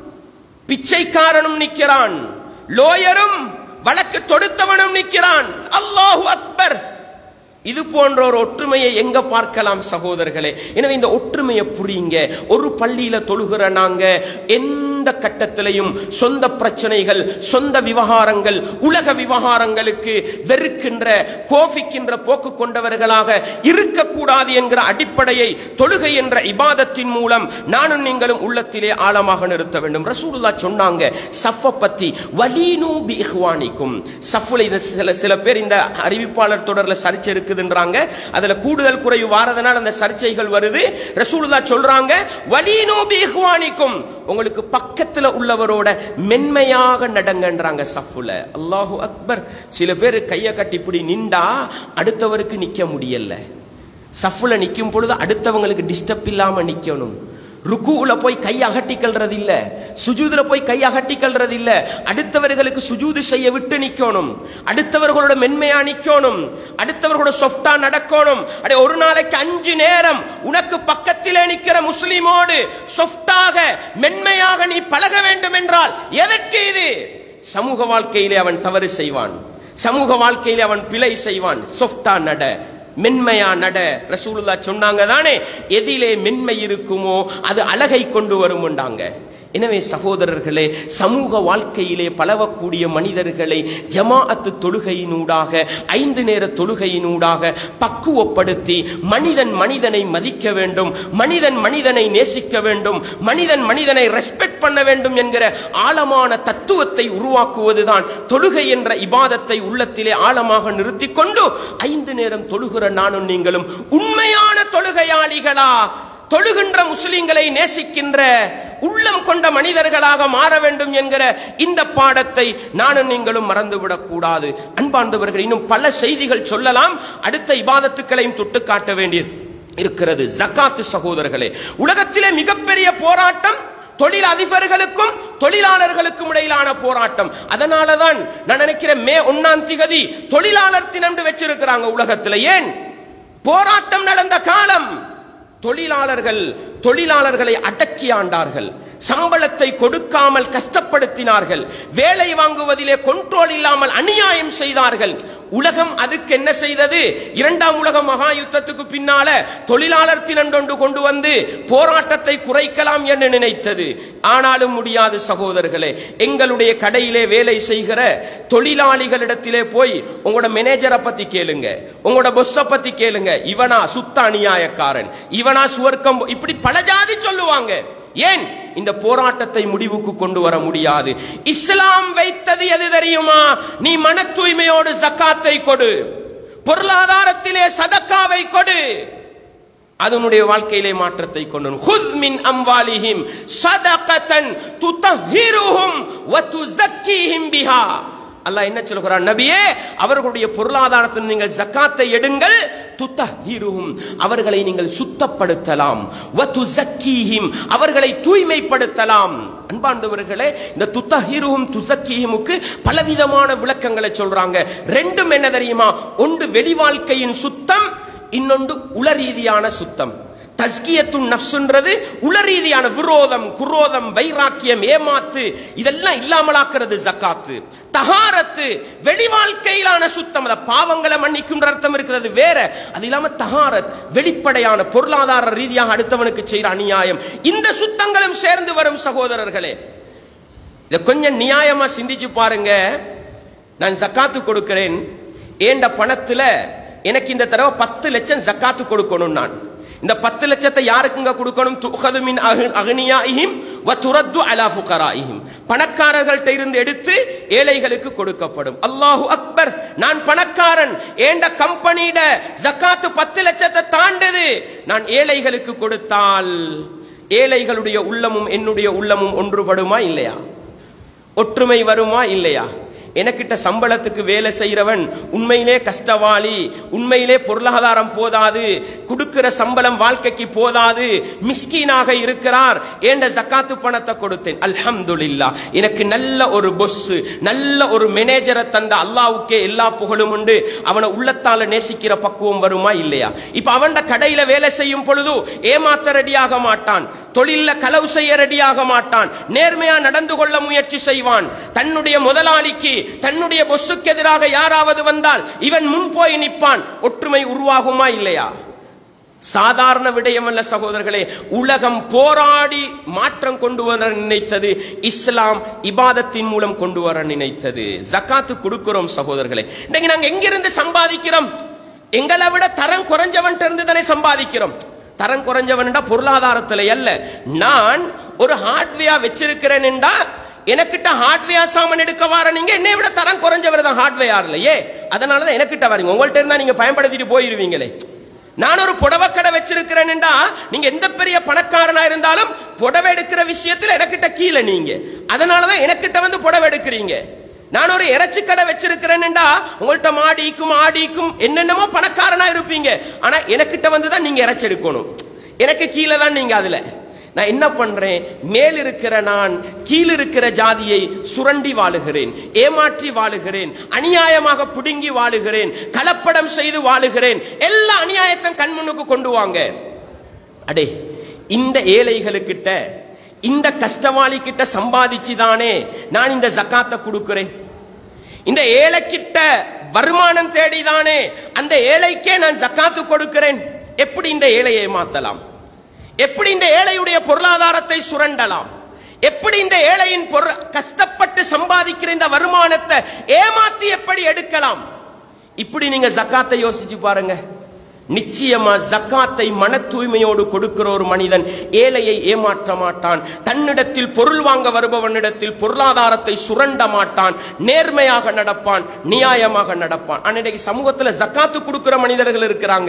பிச்சைக்காரனும் நிற்கிறான் லோயரும் வழக்கு தொடுத்தவனும் நிற்கிறான் அல்லாஹு அக்பர் இது போன்ற ஒரு ஒற்றுமையை எங்க பார்க்கலாம் சகோதரர்களே எனவே இந்த ஒற்றுமையை புரியுங்க ஒரு பள்ளியில தொழுகிற நாங்க எந்த கட்டத்திலையும் சொந்த பிரச்சனைகள் சொந்த விவகாரங்கள் உலக விவகாரங்களுக்கு வெறுக்கின்ற கோபிக்கின்ற போக்கு கொண்டவர்களாக இருக்கக்கூடாது என்கிற அடிப்படையை தொழுகை என்ற இபாதத்தின் மூலம் நானும் நீங்களும் உள்ளத்திலே ஆழமாக நிறுத்த வேண்டும் ரசூலுல்லா சொன்னாங்க சஃப பத்தி வலீனு பி இஹ்வானிக்கும் சஃப்ல இது சில சில பேர் இந்த அறிவிப்பாளர் தொடர்ல சர்ச்சை இருக்குதுன்றாங்க அதுல கூடுதல் குறைவு வாரதனால் அந்த சர்ச்சைகள் வருது ரசூலுல்லா சொல்றாங்க வலீனு பி இஹ்வானிக்கும் உங்களுக்கு பக்கத்துல உள்ளவரோட மென்மையாக நடங்கன்றாங்க சஃபுல அல்லாஹு அக்பர் சில பேர் கையை கட்டி இப்படி நின்றா அடுத்தவருக்கு நிக்க முடியல சஃபுல நிக்கும் பொழுது அடுத்தவங்களுக்கு டிஸ்டர்ப் இல்லாம நிக்கணும் ருக்குல போய் கை அகட்டிக்கல்றது இல்ல சுஜூதுல போய் கை அகட்டிக்கல்றது இல்ல அடுத்தவர்களுக்கு சுஜூது செய்ய விட்டு நிக்கணும் அடுத்தவர்களோட மென்மையா நிக்கணும் அடுத்தவர்களோட சொஃப்டா நடக்கணும் அடே ஒரு நாளைக்கு அஞ்சு நேரம் உனக்கு பக்கத்திலே நிக்கிற முஸ்லிமோடு சொஃப்டாக மென்மையாக நீ பழக வேண்டும் என்றால் எதற்கு இது சமூக வாழ்க்கையிலே அவன் தவறு செய்வான் சமூக வாழ்க்கையிலே அவன் பிழை செய்வான் சொஃப்டா நட மென்மையா நட ரசூலுல்லா சொன்னாங்க தானே எதிலே மென்மை இருக்குமோ அது அழகை கொண்டு வரும்ண்டாங்க எனவே சகோதரர்களே சமூக வாழ்க்கையிலே பலவக்கூடிய மனிதர்களை ஜமாஅத்து தொழுகையினூடாக ஐந்து நேர தொழுகையினூடாக பக்குவப்படுத்தி மனிதன் மனிதனை மதிக்க வேண்டும் மனிதன் மனிதனை நேசிக்க வேண்டும் மனிதன் மனிதனை ரெஸ்பெக்ட் பண்ண வேண்டும் என்கிற ஆழமான தத்துவத்தை உருவாக்குவதுதான் தொழுகை என்ற இபாதத்தை உள்ளத்திலே ஆழமாக நிறுத்திக் கொண்டு ஐந்து நேரம் தொழுகிற நானும் நீங்களும் உண்மையான தொழுகையாளிகளா தொழுகின்ற முஸ்லிம்களை நேசிக்கின்ற உள்ளம் கொண்ட மனிதர்களாக மாற வேண்டும் என்கிற இந்த பாடத்தை நானும் நீங்களும் மறந்துவிடக் கூடாது அன்பார்ந்தவர்கள் இன்னும் பல செய்திகள் சொல்லலாம் அடுத்த இபாதத்துக்களையும் தொட்டு காட்ட வேண்டிய இருக்கிறது ஜக்காத்து சகோதரர்களே உலகத்திலே மிகப்பெரிய போராட்டம் தொழில் அதிபர்களுக்கும் தொழிலாளர்களுக்கும் இடையிலான போராட்டம் அதனாலதான் நான் நினைக்கிறேன் மே ஒன்னாம் திகதி தொழிலாளர் தினம் வச்சிருக்கிறாங்க உலகத்துல ஏன் போராட்டம் நடந்த காலம் தொழிலாளர்கள் தொழிலாளர்களை அடக்கி ஆண்டார்கள் சம்பளத்தை கொடுக்காமல் கஷ்டப்படுத்தினார்கள் வேலை வாங்குவதிலே கொண்ட்ரோல் இல்லாமல் அநியாயம் செய்தார்கள் உலகம் அதுக்கு என்ன செய்தது இரண்டாம் உலக மகா யுத்தத்துக்கு பின்னால தொழிலாளர் தினண்டொன்று கொண்டு வந்து போராட்டத்தை குறைக்கலாம் என்று நினைத்தது ஆனாலும் முடியாது சகோதரர்களே எங்களுடைய கடையிலே வேலை செய்கிற தொழிலாளிகளிடத்திலே போய் உங்களோட மேனேஜரை பத்தி கேளுங்க உங்களோட பொஸ்ஸ பத்தி கேளுங்க இவனா சுத்த அநியாயக்காரன் இவனா சுவர்க்கம் இப்படி பல ஜாதி சொல்லுவாங்க ஏன் இந்த போராட்டத்தை முடிவுக்கு கொண்டு வர முடியாது இஸ்லாம் வைத்தது எது தெரியுமா நீ மன தூய்மையோடு ஜக்காத்தை கொடு பொருளாதாரத்திலே சதக்காவை கொடு அதனுடைய வாழ்க்கையிலே மாற்றத்தை கொண்டு ஹுத் மின் அம்வாலிஹிம் சதகதன் துதஹிருஹும் வ துஸக்கிஹிம் பிஹா அல்லாஹ் என்ன சொல்கிறான் நபியே அவர்களுடைய பொருளாதாரத்தில் நீங்கள் ஜக்காத்தை எடுங்கள் துத்தஹிருஹும் அவர்களை நீங்கள் சுத்தப்படுத்தலாம் வ துஸக்கீஹிம் அவர்களை தூய்மைப்படுத்தலாம் அன்பார்ந்தவர்களே இந்த துத்தஹிருஹும் துஸக்கீஹிமுக்கு பலவிதமான விளக்கங்களை சொல்றாங்க ரெண்டும் என்ன தெரியுமா ஒன்று வெளி வாழ்க்கையின் சுத்தம் இன்னொன்று உளரீதியான சுத்தம் தஸ்கியத்துன் நப்சுன்றது உளரீதியான விரோதம் குரோதம் வைராக்கியம் ஏமாத்து இதெல்லாம் இல்லாமலாக்குறது ஜக்காத்து தகாரத்து வெளி வாழ்க்கையிலான சுத்தம் அத பாவங்களை மன்னிக்கின்ற அர்த்தம் இருக்கிறது வேற அது இல்லாம தகாரத் வெளிப்படையான பொருளாதார ரீதியாக அடுத்தவனுக்கு செய்யற அநியாயம் இந்த சுத்தங்களும் சேர்ந்து வரும் சகோதரர்களே இத கொஞ்சம் நியாயமா சிந்திச்சு பாருங்க நான் ஜக்காத்து கொடுக்கிறேன் ஏண்ட பணத்துல எனக்கு இந்த தடவை பத்து லட்சம் ஜக்காத்து கொடுக்கணும் நான் இந்த பத்து லட்சத்தை யாருக்குங்க கொடுக்கணும் துஹது மின் அகனியாயிஹிம் வ துரத்து அலா ஃபுகராயிஹிம் பணக்காரர்கள்ட்ட இருந்து எடுத்து ஏழைகளுக்கு கொடுக்கப்படும் அல்லாஹு அக்பர் நான் பணக்காரன் ஏண்ட கம்பெனியிட ஜக்காத்து பத்து லட்சத்தை தாண்டது நான் ஏழைகளுக்கு கொடுத்தால் ஏழைகளுடைய உள்ளமும் என்னுடைய உள்ளமும் ஒன்றுபடுமா இல்லையா ஒற்றுமை வருமா இல்லையா எனக்கிட்ட சம்பளத்துக்கு வேலை செய்யறவன் உண்மையிலே கஷ்டவாளி உண்மையிலே பொருளாதாரம் போதாது கொடுக்கிற சம்பளம் வாழ்க்கைக்கு போதாது மிஸ்கீனாக இருக்கிறார் என்ற ஜக்காத்து பணத்தை கொடுத்தேன் அல்ஹம்துலில்லா எனக்கு நல்ல ஒரு பொஸ் நல்ல ஒரு மேனேஜரை தந்த அல்லாவுக்கே எல்லா புகழும் உண்டு அவனை உள்ளத்தால நேசிக்கிற பக்குவம் வருமா இல்லையா இப்ப அவன் கடையில வேலை செய்யும் பொழுது ஏமாத்த ரெடியாக மாட்டான் தொழில்ல களவு செய்ய ரெடியாக மாட்டான் நேர்மையா நடந்து கொள்ள முயற்சி செய்வான் தன்னுடைய முதலாளிக்கு தன்னுடைய பொஸ்ஸுக்கு எதிராக யாராவது வந்தால் இவன் முன் போய் நிற்பான் ஒற்றுமை உருவாகுமா இல்லையா சாதாரண விடயம் அல்ல சகோதரர்களே உலகம் போராடி மாற்றம் கொண்டு வர நினைத்தது இஸ்லாம் இபாதத்தின் மூலம் கொண்டு வர நினைத்தது ஜக்காத்து கொடுக்கிறோம் சகோதரர்களே இன்னைக்கு நாங்க எங்கிருந்து சம்பாதிக்கிறோம் எங்களை விட தரம் குறைஞ்சவன் இருந்து தானே சம்பாதிக்கிறோம் தரம் குறைஞ்சவன்டா பொருளாதாரத்துல அல்ல நான் ஒரு ஹார்ட்வேர் வச்சிருக்கிறேன் என்றா எனக்கிட்ட ஹார்ட்வேர் சாமான் எடுக்க வர நீங்க என்னை விட தரம் குறைஞ்சவர் தான் ஹார்ட்வேர்லயே அதனாலதான் எனக்கிட்ட வரீங்க உங்கள்ட்ட இருந்தா நீங்க பயன்படுத்திட்டு போயிருவீங்களே நான் ஒரு புடவை கடை வச்சிருக்கிறேன்டா நீங்க எந்த பெரிய பணக்காரனா இருந்தாலும் புடவை எடுக்கிற விஷயத்துல எனக்கிட்ட கீழே நீங்க அதனாலதான் எனக்கிட்ட வந்து புடவை எடுக்கிறீங்க நான் ஒரு இறைச்சி கடை வச்சிருக்கிறேன்டா உங்கள்ட்ட மாடிக்கும் ஆடிக்கும் என்னென்னமோ பணக்காரனா இருப்பீங்க ஆனா எனக்கிட்ட வந்து தான் நீங்க இறைச்சி எடுக்கணும் எனக்கு கீழே தான் நீங்க அதுல நான் என்ன பண்றேன் மேல் இருக்கிற நான் கீழ் இருக்கிற ஜாதியை சுரண்டி வாழுகிறேன் ஏமாற்றி வாழுகிறேன் அநியாயமாக புடுங்கி வாழுகிறேன் கலப்படம் செய்து வாழுகிறேன் எல்லா அநியாயத்தையும் கண்முன்னுக்கு கொண்டு வாங்க அடே இந்த ஏழைகளுக்கிட்ட இந்த கஷ்டவாளி கிட்ட சம்பாதிச்சு தானே நான் இந்த ஜக்காத்தை கொடுக்கிறேன் இந்த ஏழைக்கிட்ட வருமானம் தேடிதானே அந்த ஏழைக்கே நான் ஜக்காத்து கொடுக்கிறேன் எப்படி இந்த ஏழையை மாத்தலாம் எப்படி இந்த ஏழையுடைய பொருளாதாரத்தை சுரண்டலாம் எப்படி இந்த ஏழையின் பொரு- கஷ்டப்பட்டு சம்பாதிக்கிற இந்த வருமானத்தை ஏமாத்தி எப்படி எடுக்கலாம் இப்படி நீங்க ஜக்காத்தை யோசிச்சு பாருங்க நிச்சயமா ஜக்காத்தை மன தூய்மையோடு கொடுக்கிற ஒரு மனிதன் ஏழையை ஏமாற்ற மாட்டான் தன்னிடத்தில் பொருள் வாங்க வருபவனிடத்தில் பொருளாதாரத்தை சுரண்ட மாட்டான் நேர்மையாக நடப்பான் நியாயமாக நடப்பான் ஆனா இன்னைக்கு சமூகத்துல ஜக்காத்து கொடுக்கிற மனிதர்கள் இருக்கிறாங்க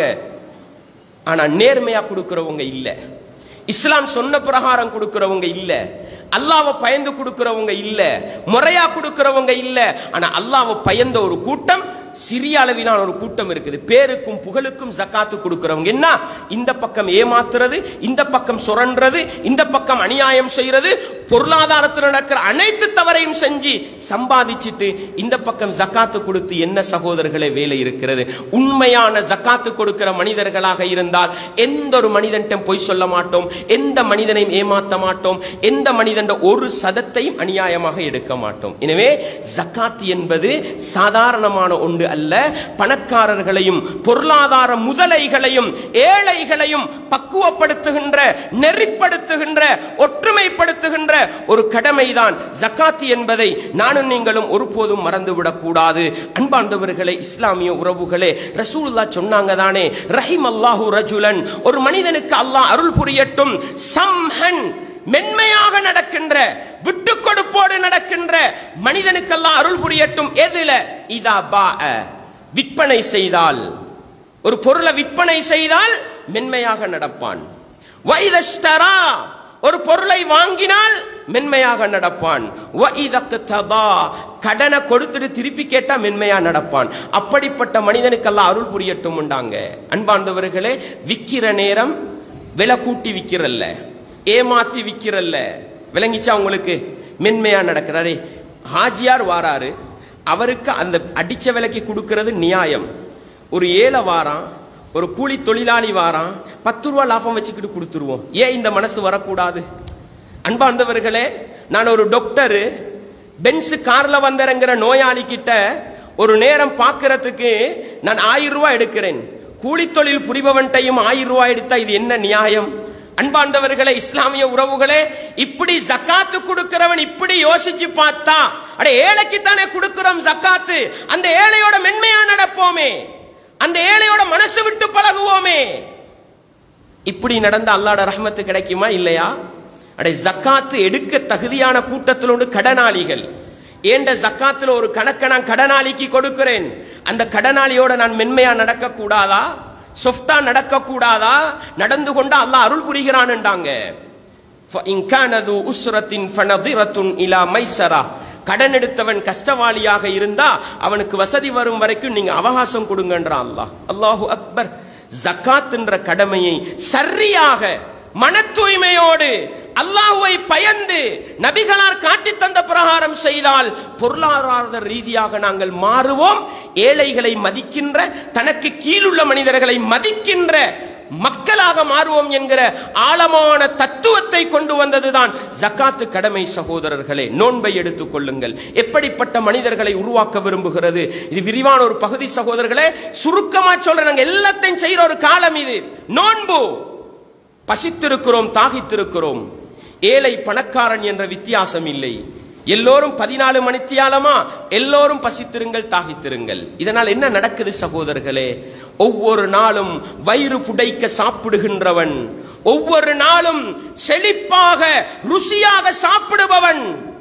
ஆனா நேர்மையா கொடுக்கிறவங்க இல்ல இஸ்லாம் சொன்ன பிரகாரம் கொடுக்கிறவங்க இல்ல அல்லாவை பயந்து கொடுக்கிறவங்க இல்ல முறையா கொடுக்கிறவங்க இல்ல ஆனா அல்லாவை பயந்த ஒரு கூட்டம் சிறிய அளவிலான ஒரு கூட்டம் இருக்குது பேருக்கும் புகழுக்கும் ஜக்காத்து கொடுக்கிறவங்க என்ன இந்த பக்கம் ஏமாத்துறது இந்த பக்கம் சுரண்டுறது இந்த பக்கம் அநியாயம் செய்யறது பொருளாதாரத்தில் நடக்கிற அனைத்து தவறையும் செஞ்சு சம்பாதிச்சிட்டு இந்த பக்கம் ஜக்காத்து கொடுத்து என்ன சகோதரர்களே வேலை இருக்கிறது உண்மையான ஜக்காத்து கொடுக்கிற மனிதர்களாக இருந்தால் எந்த ஒரு மனிதன்ட்டும் பொய் சொல்ல மாட்டோம் எந்த மனிதனையும் ஏமாத்த மாட்டோம் எந்த மனிதன் ஒரு சதத்தையும் அநியாயமாக எடுக்க மாட்டோம் எனவே ஜக்காத் என்பது சாதாரணமான ஒன்று அல்ல பணக்காரர்களையும் பொருளாதார முதலைகளையும் ஏழைகளையும் பக்குவப்படுத்துகின்ற நெறிப்படுத்துகின்ற ஒற்றுமைப்படுத்துகின்ற ஒரு கடமைதான் ஜக்காத் என்பதை நானும் நீங்களும் ஒருபோதும் மறந்துவிடக் கூடாது அன்பார்ந்தவர்களே இஸ்லாமிய உறவுகளே ரசூலுல்லாஹ் சொன்னாங்க தானே ரஹிம் அல்லாஹு ரஜுலன் ஒரு மனிதனுக்கு அல்லாஹ் அருள் புரியட்டும் சம்ஹன் மென்மையாக நடக்கின்ற விட்டு கொடுப்போடு நடக்கின்ற மனிதனுக்கெல்லாம் அருள் புரியட்டும் எதுல இதா பா விற்பனை செய்தால் ஒரு பொருளை விற்பனை செய்தால் மென்மையாக நடப்பான் வைதஸ்தரா ஒரு பொருளை வாங்கினால் மென்மையாக நடப்பான் வஇதக்ததா கடனை கொடுத்துட்டு திருப்பி கேட்டா மென்மையா நடப்பான் அப்படிப்பட்ட மனிதனுக்கெல்லாம் அருள் புரியட்டும் உண்டாங்க அன்பார்ந்தவர்களே விக்கிற நேரம் விலை கூட்டி விக்கிறல்ல ஏமாத்தி விக்கிறல்ல விளங்கிச்சா உங்களுக்கு மென்மையா நடக்கிறாரே ஹாஜியார் வாராரு அவருக்கு அந்த அடிச்ச விலைக்கு கொடுக்கிறது நியாயம் ஒரு ஏழை வாரான் ஒரு கூலி தொழிலாளி வாரான் பத்து ரூபா லாபம் வச்சுக்கிட்டு கொடுத்துருவோம் ஏன் இந்த மனசு வரக்கூடாது அன்பார்ந்தவர்களே நான் ஒரு டாக்டர் பென்ஸ் கார்ல வந்திறங்கிற நோயாளி கிட்ட ஒரு நேரம் பார்க்கறதுக்கு நான் ஆயிரம் ரூபாய் எடுக்கிறேன் கூலி தொழில் புரிபவன்ட்டையும் ஆயிரம் ரூபாய் எடுத்தா இது என்ன நியாயம் அன்பார்ந்தவர்களே இஸ்லாமிய உறவுகளே இப்படி ஜக்காத்து கொடுக்கிறவன் இப்படி யோசிச்சு பார்த்தா அட ஏழைக்கு தானே கொடுக்கிறோம் ஜக்காத்து அந்த ஏழையோட மென்மையா நடப்போமே அந்த ஏழையோட மனசு விட்டு பழகுவோமே இப்படி நடந்த அல்லாட ரஹ்மத்து கிடைக்குமா இல்லையா அடே ஜக்காத்து எடுக்க தகுதியான கூட்டத்தில் உண்டு கடனாளிகள் ஏண்ட ஜக்காத்துல ஒரு கணக்கை நான் கடனாளிக்கு கொடுக்கிறேன் அந்த கடனாளியோட நான் மென்மையா நடக்க கூடாதா சொஃப்டா நடக்க கூடாதா நடந்து கொண்டா அல்லாஹ் அருள் புரிகிறான்ண்டாங்க فإن كان ذو أسرة فنظرة إلى ميسرة கடன் எடுத்தவன் கஷ்டவாளியாக இருந்தா அவனுக்கு வசதி வரும் வரைக்கும் நீங்க அவகாசம் கொடுங்கன்றான் அல்லாஹ் அல்லாஹு அக்பர் ஜக்காத்ன்ற கடமையை சரியாக மன தூய்மையோடு அல்லாஹுவை பயந்து நபிகளார் காட்டித் தந்த பிரகாரம் செய்தால் பொருளாதார ரீதியாக நாங்கள் மாறுவோம் ஏழைகளை மதிக்கின்ற தனக்கு கீழுள்ள மனிதர்களை மதிக்கின்ற மக்களாக மாறுவோம் என்கிற ஆழமான தத்துவத்தை கொண்டு வந்ததுதான் ஜக்காத்து கடமை சகோதரர்களே நோன்பை எடுத்துக் கொள்ளுங்கள் எப்படிப்பட்ட மனிதர்களை உருவாக்க விரும்புகிறது இது விரிவான ஒரு பகுதி சகோதரர்களே சுருக்கமா சொல்றேன் நாங்க எல்லாத்தையும் செய்யற ஒரு காலம் இது நோன்பு பசித்திருக்கிறோம் தாகித்திருக்கிறோம் ஏழை பணக்காரன் என்ற வித்தியாசம் இல்லை எல்லோரும் பதினாலு மணித்தியாலமா எல்லோரும் பசித்திருங்கள் தாகித்திருங்கள் இதனால் என்ன நடக்குது சகோதரர்களே ஒவ்வொரு நாளும் வயிறு புடைக்க சாப்பிடுகின்றவன் ஒவ்வொரு நாளும் செழிப்பாக ருசியாக சாப்பிடுபவன்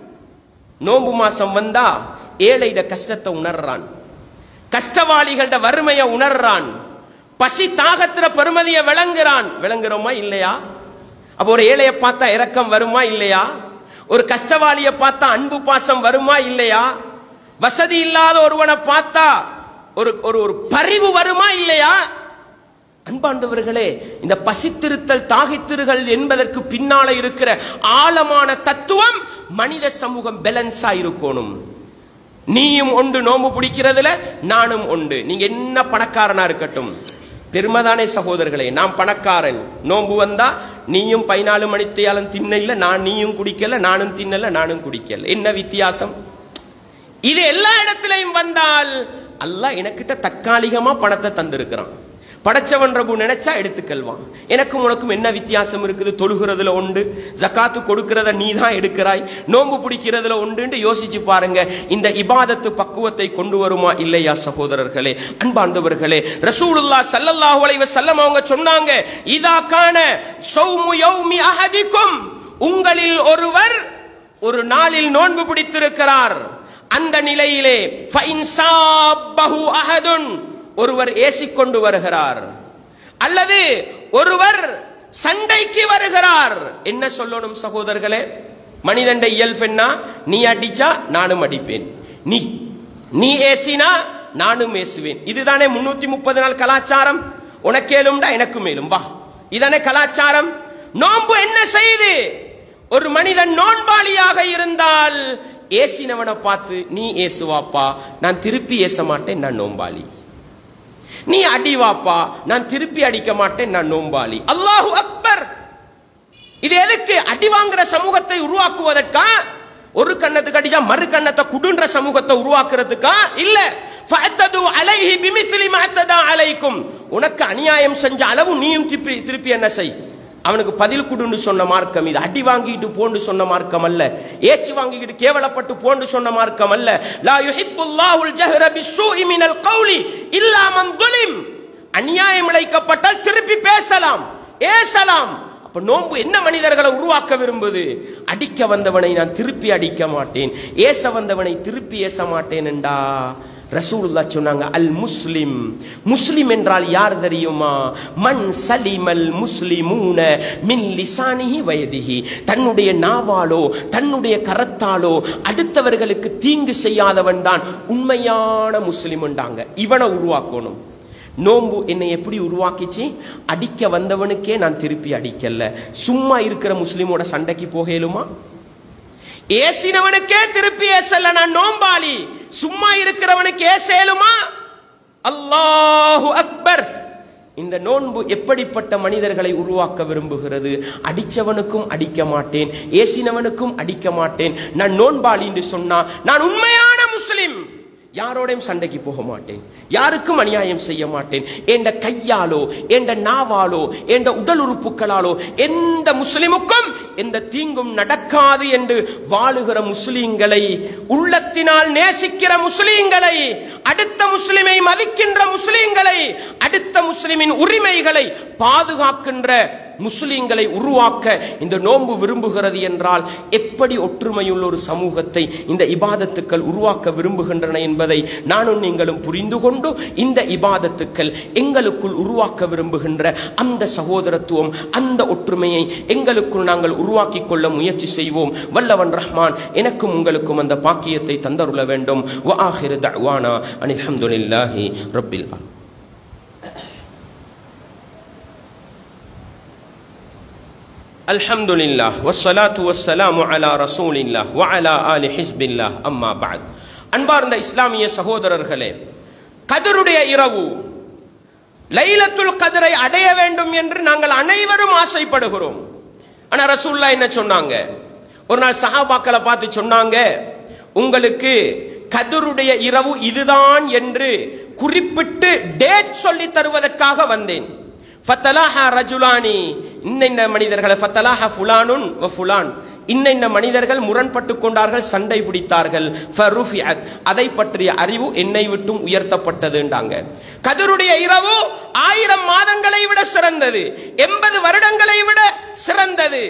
நோன்பு மாசம் வந்தா ஏழைட கஷ்டத்தை உணர்றான் கஷ்டவாளிகளோட வறுமையை உணர்றான் பசி தாகத்திர பெருமதியை விளங்குறான் விளங்குறோமா இல்லையா அப்போ ஒரு ஏழையை பார்த்தா இரக்கம் வருமா இல்லையா ஒரு கஷ்டவாளியை பார்த்தா அன்பு பாசம் வருமா இல்லையா வசதி இல்லாத ஒருவனை பார்த்தா ஒரு ஒரு ஒரு பரிவு வருமா இல்லையா அன்பாண்டவர்களே இந்த பசித்திருத்தல் தாகித்திருகள் என்பதற்கு பின்னால இருக்கிற ஆழமான தத்துவம் மனித சமூகம் பேலன்ஸா இருக்கணும் நீயும் உண்டு நோம்பு பிடிக்கிறதுல நானும் உண்டு நீங்க என்ன பணக்காரனா இருக்கட்டும் பெருமைதானே சகோதரர்களே நான் பணக்காரன் நோம்பு வந்தா நீயும் பதினாலு மணித்தையாலும் தின்ன இல்ல நான் நீயும் குடிக்கல நானும் தின்னல நானும் குடிக்கல என்ன வித்தியாசம் இது எல்லா இடத்திலையும் வந்தால் அல்லாஹ் எனக்கிட்ட தற்காலிகமா பணத்தை தந்திருக்கிறான் படைச்சவன் ரபு நினைச்சா எடுத்துக்கல்வான் எனக்கும் உனக்கும் என்ன வித்தியாசம் இருக்குது தொழுகிறதுல உண்டு ஜக்காத்து கொடுக்கிறத நீ தான் எடுக்கிறாய் நோன்பு பிடிக்கிறதுல உண்டுன்னு யோசிச்சு பாருங்க இந்த இபாதத்து பக்குவத்தை கொண்டு வருமா இல்லையா சகோதரர்களே அன்பார்ந்தவர்களே ரசூலுல்லா ஸல்லல்லாஹு அலைஹி வஸல்லம் அவங்க சொன்னாங்க இதா கான சௌமு யௌமி அஹதிக்கும் உங்களில் ஒருவர் ஒரு நாளில் நோன்பு பிடித்திருக்கிறார் அந்த நிலையிலே ஃபைன் சாப்பஹு அஹதுன் ஒருவர் ஏசிக்கொண்டு வருகிறார் அல்லது ஒருவர் சண்டைக்கு வருகிறார் என்ன சொல்லணும் சகோதரர்களே மனிதன் இயல்பென்னா நீ அடிச்சா நானும் அடிப்பேன் நீ நீ ஏசினா நானும் ஏசுவேன் இதுதானே முன்னூத்தி முப்பது நாள் கலாச்சாரம் உனக்கேலும்டா எனக்கு மேலும் வா இதானே கலாச்சாரம் நோன்பு என்ன செய்து ஒரு மனிதன் நோன்பாளியாக இருந்தால் ஏசினவனை பார்த்து நீ ஏசுவாப்பா நான் திருப்பி ஏச மாட்டேன் நான் நோன்பாளி நீ அடிவாப்பா நான் திருப்பி அடிக்க மாட்டேன் நான் நோன்பாளி அல்லாஹு அக்பர் இது எதுக்கு அடி வாங்குற சமூகத்தை உருவாக்குவதற்கா ஒரு கண்ணத்துக்கு அடிச்சா மறு கண்ணத்தை குடுன்ற சமூகத்தை உருவாக்குறதுக்கா இல்ல ஃபஅத்தது அலைஹி பிமிஸ்லி மா அத்ததா அலைக்கும் உனக்கு அநியாயம் செஞ்ச அளவு நீயும் திருப்பி திருப்பி என்ன செய் அவனுக்கு பதில் குடுன்னு சொன்ன மார்க்கம் இது அடி வாங்கிட்டு போன்னு சொன்ன மார்க்கம் அல்ல ஏச்சு வாங்கிக்கிட்டு கேவலப்பட்டு போன்னு சொன்ன மார்க்கம் அல்ல லா யுஹிப்புல்லாஹுல் ஜஹ்ர பிஸ்ஸூஇ மினல் கௌலி இல்லா மன் துலிம் அநியாயம் இழைக்கப்பட்டால் திருப்பி பேசலாம் ஏசலாம் அப்ப நோன்பு என்ன மனிதர்களை உருவாக்க விரும்புது அடிக்க வந்தவனை நான் திருப்பி அடிக்க மாட்டேன் ஏச வந்தவனை திருப்பி ஏச மாட்டேன் என்றா ரசூலுல்லா சொன்னாங்க அல் முஸ்லிம் முஸ்லிம் என்றால் யார் தெரியுமா மன் சலிமல் முஸ்லிமூன மின் லிசானிஹி வயதிஹி தன்னுடைய நாவாலோ தன்னுடைய கரத்தாலோ அடுத்தவர்களுக்கு தீங்கு செய்யாதவன் தான் உண்மையான முஸ்லிம் இவனை உருவாக்கணும் நோன்பு என்னை எப்படி உருவாக்கிச்சு அடிக்க வந்தவனுக்கே நான் திருப்பி அடிக்கல சும்மா இருக்கிற முஸ்லிமோட சண்டைக்கு போகலுமா ஏசினவனுக்கே திருப்பி ஏசல நான் நோம்பாளி சும்மா இருக்கிறவனுக்கு ஏசேலுமா அல்லாஹு அக்பர் இந்த நோன்பு எப்படிப்பட்ட மனிதர்களை உருவாக்க விரும்புகிறது அடிச்சவனுக்கும் அடிக்க மாட்டேன் ஏசினவனுக்கும் அடிக்க மாட்டேன் நான் நோன்பாளி என்று சொன்னா நான் உண்மையான முஸ்லிம் யாரோடையும் சண்டைக்கு போக மாட்டேன் யாருக்கும் அநியாயம் செய்ய மாட்டேன் என்ற கையாலோ என்ற நாவாலோ என்ற உடல் உறுப்புகளாலோ எந்த முஸ்லிமுக்கும் எந்த தீங்கும் நடக்காது என்று வாழுகிற முஸ்லிம்களை உள்ளத்தினால் நேசிக்கிற முஸ்லிம்களை அடுத்த முஸ்லிமை மதிக்கின்ற முஸ்லிம்களை அடுத்த முஸ்லிமின் உரிமைகளை பாதுகாக்கின்ற முஸ்லிம்களை உருவாக்க இந்த நோன்பு விரும்புகிறது என்றால் எப்படி ஒற்றுமையுள்ள ஒரு சமூகத்தை இந்த இபாதத்துக்கள் உருவாக்க விரும்புகின்றன என்பதை நானும் நீங்களும் புரிந்து கொண்டு இந்த இபாதத்துக்கள் எங்களுக்குள் உருவாக்க விரும்புகின்ற அந்த சகோதரத்துவம் அந்த ஒற்றுமையை எங்களுக்குள் நாங்கள் உருவாக்கி கொள்ள முயற்சி செய்வோம் வல்லவன் ரஹ்மான் எனக்கும் உங்களுக்கும் அந்த பாக்கியத்தை தந்தருள வேண்டும் وآخر دعوانا أن الحمد لله رب العالمين الحمد لله والصلاة والسلام على رسول الله وعلى آل حزب الله أما بعد அன்பார்ந்த இஸ்லாமிய சகோதரர்களே கதருடைய இரவு லைலத்துல் கதரை அடைய வேண்டும் என்று நாங்கள் அனைவரும் ஆசைப்படுகிறோம் ஆனா ரசூல்லா என்ன சொன்னாங்க ஒரு நாள் சஹாபாக்களை பார்த்து சொன்னாங்க உங்களுக்கு கதருடைய இரவு இதுதான் என்று குறிப்பிட்டு டேட் சொல்லி தருவதற்காக வந்தேன் ஃபத்தலாஹா ரஜுலானி இன்ன மனிதர்களை ஃபத்தலாஹா ஃபுலானுன் வ ஃபுலான் இன்ன மனிதர்கள் முரண்பட்டு கொண்டார்கள் சண்டை பிடித்தார்கள் ஃபருஃபியத் அதை பற்றிய அறிவு என்னை விட்டும் உயர்த்தப்பட்டதுண்டாங்க கதருடைய இரவு ஆயிரம் மாதங்களை விட சிறந்தது எண்பது வருடங்களை விட சிறந்தது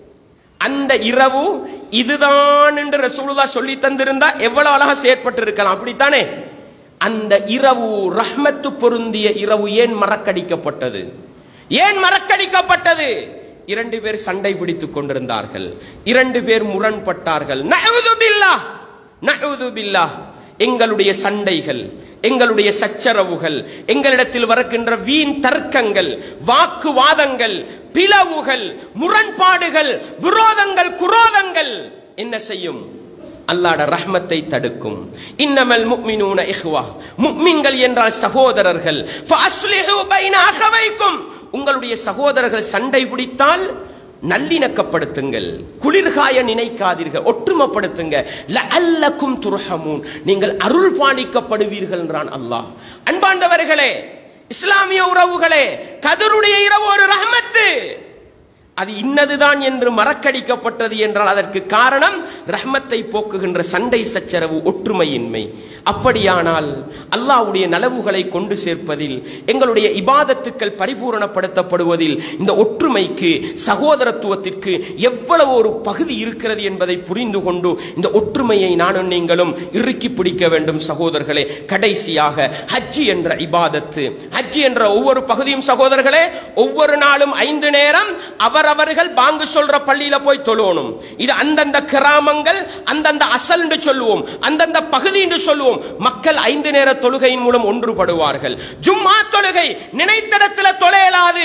அந்த இரவு இதுதான் என்று ரசூலுல்லா சொல்லி தந்திருந்தா எவ்வளவு அழகா செயற்பட்டு இருக்கலாம் அப்படித்தானே அந்த இரவு ரஹ்மத்து பொருந்திய இரவு ஏன் மறக்கடிக்கப்பட்டது ஏன் மறக்கடிக்கப்பட்டது இரண்டு பேர் சண்டை பிடித்துக் கொண்டிருந்தார்கள் இரண்டு பேர் முரண்பட்டார்கள் நஅூது பில்லாஹ் நஅூது பில்லாஹ் எங்களுடைய சண்டைகள் எங்களுடைய சச்சரவுகள் எங்களிடத்தில் வருகின்ற வீண் தர்க்கங்கள் வாக்குவாதங்கள் பிளவுகள் முரண்பாடுகள் விரோதங்கள் குரோதங்கள் என்ன செய்யும் அல்லாட ரஹ்மத்தை தடுக்கும் இன்னமல் முக்மினூன இஹ்வா முக்மின்கள் என்றால் சகோதரர்கள் ஃபஅஸ்லிஹு பைன அகவைக்கும் உங்களுடைய சகோதரர்கள் சண்டை பிடித்தால் நல்லிணக்கப்படுத்துங்கள் குளிர்காய நினைக்காதீர்கள் ஒற்றுமைப்படுத்துங்க லஅல்லக்கும் துர்ஹமூன் நீங்கள் அருள் பாலிக்கப்படுவீர்கள் என்றான் அல்லாஹ் அன்பாண்டவர்களே இஸ்லாமிய உறவுகளே கதருடைய இரவு ஒரு ரஹமத்து அது இன்னதுதான் என்று மறக்கடிக்கப்பட்டது என்றால் அதற்கு காரணம் ரஹ்மத்தை போக்குகின்ற சண்டை சச்சரவு ஒற்றுமையின்மை அப்படியானால் அல்லாஹ்வுடைய நலவுகளை கொண்டு சேர்ப்பதில் எங்களுடைய இபாதத்துக்கள் பரிபூரணப்படுத்தப்படுவதில் இந்த ஒற்றுமைக்கு சகோதரத்துவத்திற்கு எவ்வளவு ஒரு பகுதி இருக்கிறது என்பதை புரிந்து கொண்டு இந்த ஒற்றுமையை நானும் நீங்களும் இறுக்கி பிடிக்க வேண்டும் சகோதரர்களே கடைசியாக ஹஜ்ஜி என்ற இபாதத்து ஹஜ்ஜி என்ற ஒவ்வொரு பகுதியும் சகோதரர்களே ஒவ்வொரு நாளும் ஐந்து நேரம் அவரவர்கள் பாங்கு சொல்ற பள்ளியில போய் தொழுவணும் இது அந்தந்த கிராமங்கள் அந்தந்த அசல் என்று சொல்லுவோம் அந்தந்த பகுதி என்று சொல்லுவோம் மக்கள் ஐந்து நேர தொழுகையின் மூலம் ஒன்றுபடுவார்கள் ஜும்மா தொழுகை நினைத்தடத்துல தொலையலாது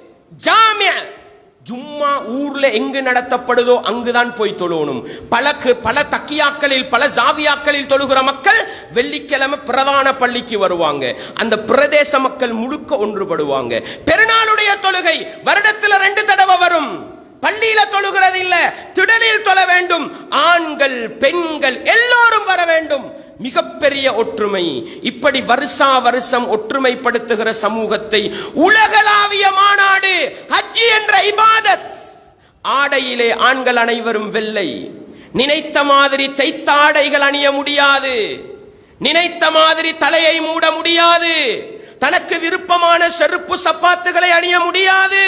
ஜாமிய ஜும்மா ஊர்ல எங்கு நடத்தப்படுதோ அங்குதான் போய் தொழுவணும் பல கு- பல தக்கியாக்களில் பல ஜாவியாக்களில் தொழுகிற மக்கள் வெள்ளிக்கிழமை பிரதான பள்ளிக்கு வருவாங்க அந்த பிரதேச மக்கள் முழுக்க ஒன்றுபடுவாங்க பெருநாளுடைய தொழுகை வருடத்துல ரெண்டு தடவை வரும் பள்ளியில தொழுகிறது இல்ல திடலில் தொழ வேண்டும் ஆண்கள் பெண்கள் எல்லோரும் வர வேண்டும் மிகப்பெரிய ஒற்றுமை இப்படி வருஷா வருஷம் ஒற்றுமைப்படுத்துகிற சமூகத்தை உலகளாவிய மாநாடு ஹஜ்ஜி என்ற இபாதத் ஆடையிலே ஆண்கள் அனைவரும் வெள்ளை நினைத்த மாதிரி தைத்த ஆடைகள் அணிய முடியாது நினைத்த மாதிரி தலையை மூட முடியாது தனக்கு விருப்பமான செருப்பு சப்பாத்துகளை அணிய முடியாது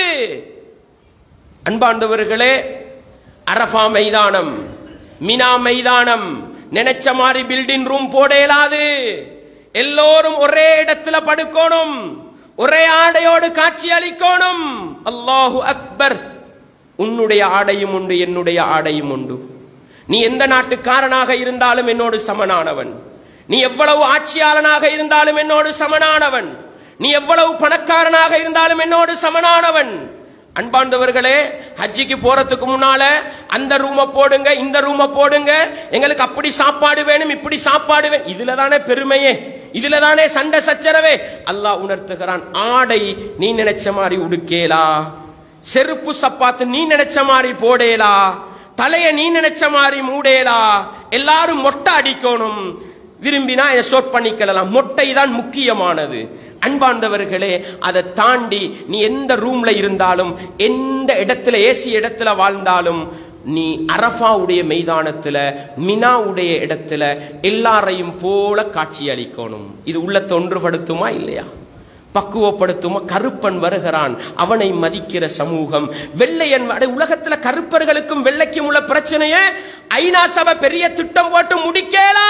அன்பாண்டவர்களே அரஃபா மைதானம் மினா மைதானம் நினைச்ச மாதிரி பில்டிங் ரூம் போட இயலாது எல்லோரும் ஒரே இடத்துல படுக்கணும் ஒரே ஆடையோடு காட்சி அளிக்கணும் அல்லாஹு அக்பர் உன்னுடைய ஆடையும் உண்டு என்னுடைய ஆடையும் உண்டு நீ எந்த நாட்டுக்காரனாக இருந்தாலும் என்னோடு சமனானவன் நீ எவ்வளவு ஆட்சியாளனாக இருந்தாலும் என்னோடு சமனானவன் நீ எவ்வளவு பணக்காரனாக இருந்தாலும் என்னோடு சமனானவன் அன்பாண்டவர்களே ஹஜ்ஜிக்கு போறதுக்கு முன்னால அந்த ரூமை போடுங்க இந்த ரூமை போடுங்க எங்களுக்கு அப்படி சாப்பாடு வேணும் இப்படி சாப்பாடு வேணும் இதுல தானே பெருமையே இதுல தானே சண்டை சச்சரவே அல்லாஹ் உணர்த்துகிறான் ஆடை நீ நினைச்ச மாதிரி உடுக்கேலா செருப்பு சப்பாத்து நீ நினைச்ச மாதிரி போடேலா தலைய நீ நினைச்ச மாதிரி மூடேலா எல்லாரும் மொட்டை அடிக்கணும் விரும்பினா இதை ஷோட் பண்ணிக்கலாம் மொட்டை தான் முக்கியமானது அன்பாண்டவர்களே அதை தாண்டி நீ எந்த ரூம்ல இருந்தாலும் எந்த இடத்துல ஏசி இடத்துல வாழ்ந்தாலும் நீ அரஃபாவுடைய மைதானத்துல மினாவுடைய இடத்துல எல்லாரையும் போல காட்சி அளிக்கணும் இது உள்ளத்தை ஒன்றுபடுத்துமா இல்லையா பக்குவப்படுத்தும் கருப்பன் வருகிறான் அவனை மதிக்கிற சமூகம் வெள்ளையன் அட, உலகத்துல கருப்பர்களுக்கும் வெள்ளைக்கும் உள்ள பிரச்சனையை ஐநா சபை பெரிய திட்டம் போட்டு முடிக்கலா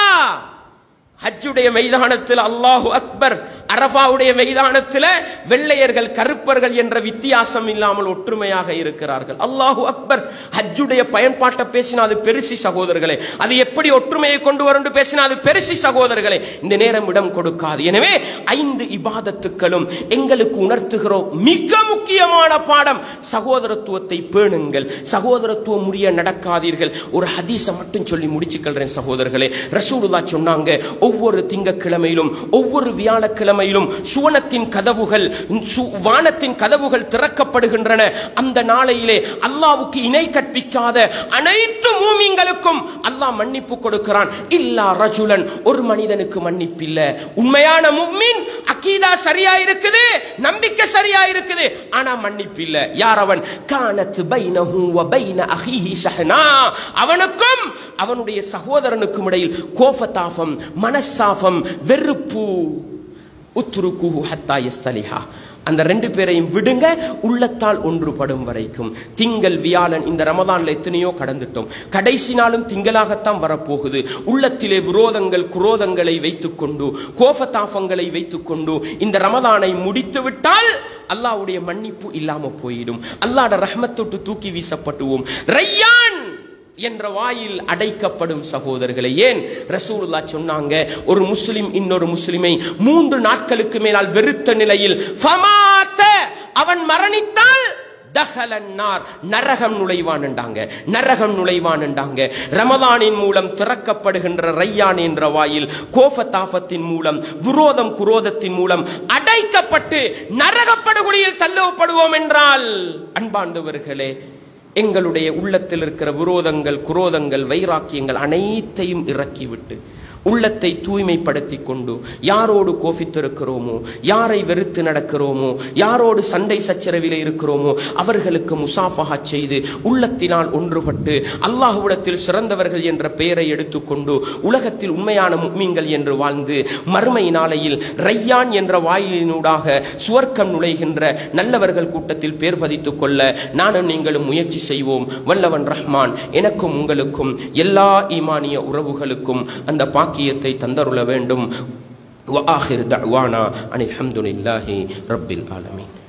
ஹஜ்ஜுடைய மைதானத்தில் அல்லாஹு அக்பர் அரபாவுடைய மைதானத்தில் வெள்ளையர்கள் கருப்பர்கள் என்ற வித்தியாசம் இல்லாமல் ஒற்றுமையாக இருக்கிறார்கள் அல்லாஹு அக்பர் ஹஜ்ஜுடைய பயன்பாட்டை பேசினா அது பெருசி சகோதரர்களே அது எப்படி ஒற்றுமையை கொண்டு வரும் பேசினா அது பெருசி சகோதரர்களே இந்த நேரம் இடம் கொடுக்காது எனவே ஐந்து இபாதத்துக்களும் எங்களுக்கு உணர்த்துகிறோம் மிக முக்கியமான பாடம் சகோதரத்துவத்தை பேணுங்கள் சகோதரத்துவம் முடிய நடக்காதீர்கள் ஒரு ஹதீஸை மட்டும் சொல்லி முடிச்சுக்கொள்றேன் சகோதரர்களே ரசூலுல்லா சொன்னாங்க ஒவ்வொரு திங்கக்கிழமையிலும் ஒவ்வொரு வியாழக்கிழமையிலும் சுவனத்தின் கதவுகள் சு- வானத்தின் கதவுகள் திறக்கப்படுகின்றன அந்த நாளையிலே அல்லாவுக்கு இணை கற்பிக்காத அனைத்து மூமிங்களுக்கும் அல்லாஹ் மன்னிப்பு கொடுக்கிறான் இல்லா ரஜுலன் ஒரு மனிதனுக்கு மன்னிப்பு இல்ல உண்மையான மும்மின் அக்கீதா சரியா இருக்குது நம்பிக்கை சரியா இருக்குது ஆனா மன்னிப்பு இல்ல யார் அவன் கானத் பைனஹு வ பைன அஹீஹி ஷஹ்னா அவனுக்கும் அவனுடைய சகோதரனுக்கும் இடையில் கோபதாபம் மனசாபம் வெறுப்பு உத்ருக்குஹு ஹத்தா யஸ்தலிஹா அந்த ரெண்டு பேரையும் விடுங்க உள்ளத்தால் ஒன்றுபடும் வரைக்கும் திங்கள் வியாழன் இந்த ரமதான்ல எத்தனையோ கடந்துட்டோம் கடைசி நாளும் திங்களாகத்தான் வரப்போகுது உள்ளத்திலே விரோதங்கள் குரோதங்களை வைத்துக்கொண்டு கோபதாபங்களை வைத்துக்கொண்டு இந்த ரமதானை முடித்து விட்டால் அல்லாஹ்வுடைய மன்னிப்பு இல்லாம போயிடும் அல்லாஹ்ட ரஹ்மத்தொட்டு தூக்கி வீசப்பட்டுவோம் ரையான் என்ற வாயில் அடைக்கப்படும் சகோதரர்களை ஏன் ரசூலுல்லா சொன்னாங்க ஒரு முஸ்லிம் இன்னொரு முஸ்லிமை மூன்று நாட்களுக்கு மேலால் வெறுத்த நிலையில் ஃபமாத்த அவன் மரணித்தால் தஹலன்னார் நரகம் நுழைவான் என்றாங்க நரகம் நுழைவான் என்றாங்க ரமதானின் மூலம் திறக்கப்படுகின்ற ரையான் என்ற வாயில் கோபதாபத்தின் மூலம் விரோதம் குரோதத்தின் மூலம் அடைக்கப்பட்டு நரகப்படுகொலியில் தள்ளப்படுவோம் என்றால் அன்பார்ந்தவர்களே எங்களுடைய உள்ளத்தில் இருக்கிற விரோதங்கள் குரோதங்கள் வைராக்கியங்கள் அனைத்தையும் இறக்கிவிட்டு உள்ளத்தை தூய்மைப்படுத்தி கொண்டு யாரோடு கோபித்திருக்கிறோமோ யாரை வெறுத்து நடக்கிறோமோ யாரோடு சண்டை சச்சரவிலே இருக்கிறோமோ அவர்களுக்கு முசாஃபஹா செய்து உள்ளத்தினால் ஒன்றுபட்டு அல்லாஹ்விடத்தில் சிறந்தவர்கள் என்ற பெயரை எடுத்துக்கொண்டு உலகத்தில் உண்மையான முக்மீன்கள் என்று வாழ்ந்து மறுமை நாளையில் ரையான் என்ற வாயிலினூடாக சுவர்க்கம் நுழைகின்ற நல்லவர்கள் கூட்டத்தில் பேர் பதித்துக் கொள்ள நானும் நீங்களும் முயற்சி செய்வோம் வல்லவன் ரஹ்மான் எனக்கும் உங்களுக்கும் எல்லா ஈமானிய உறவுகளுக்கும் அந்த பாக்கியத்தை தந்தருள வேண்டும் وآخر دعوانا أن الحمد لله رب العالمين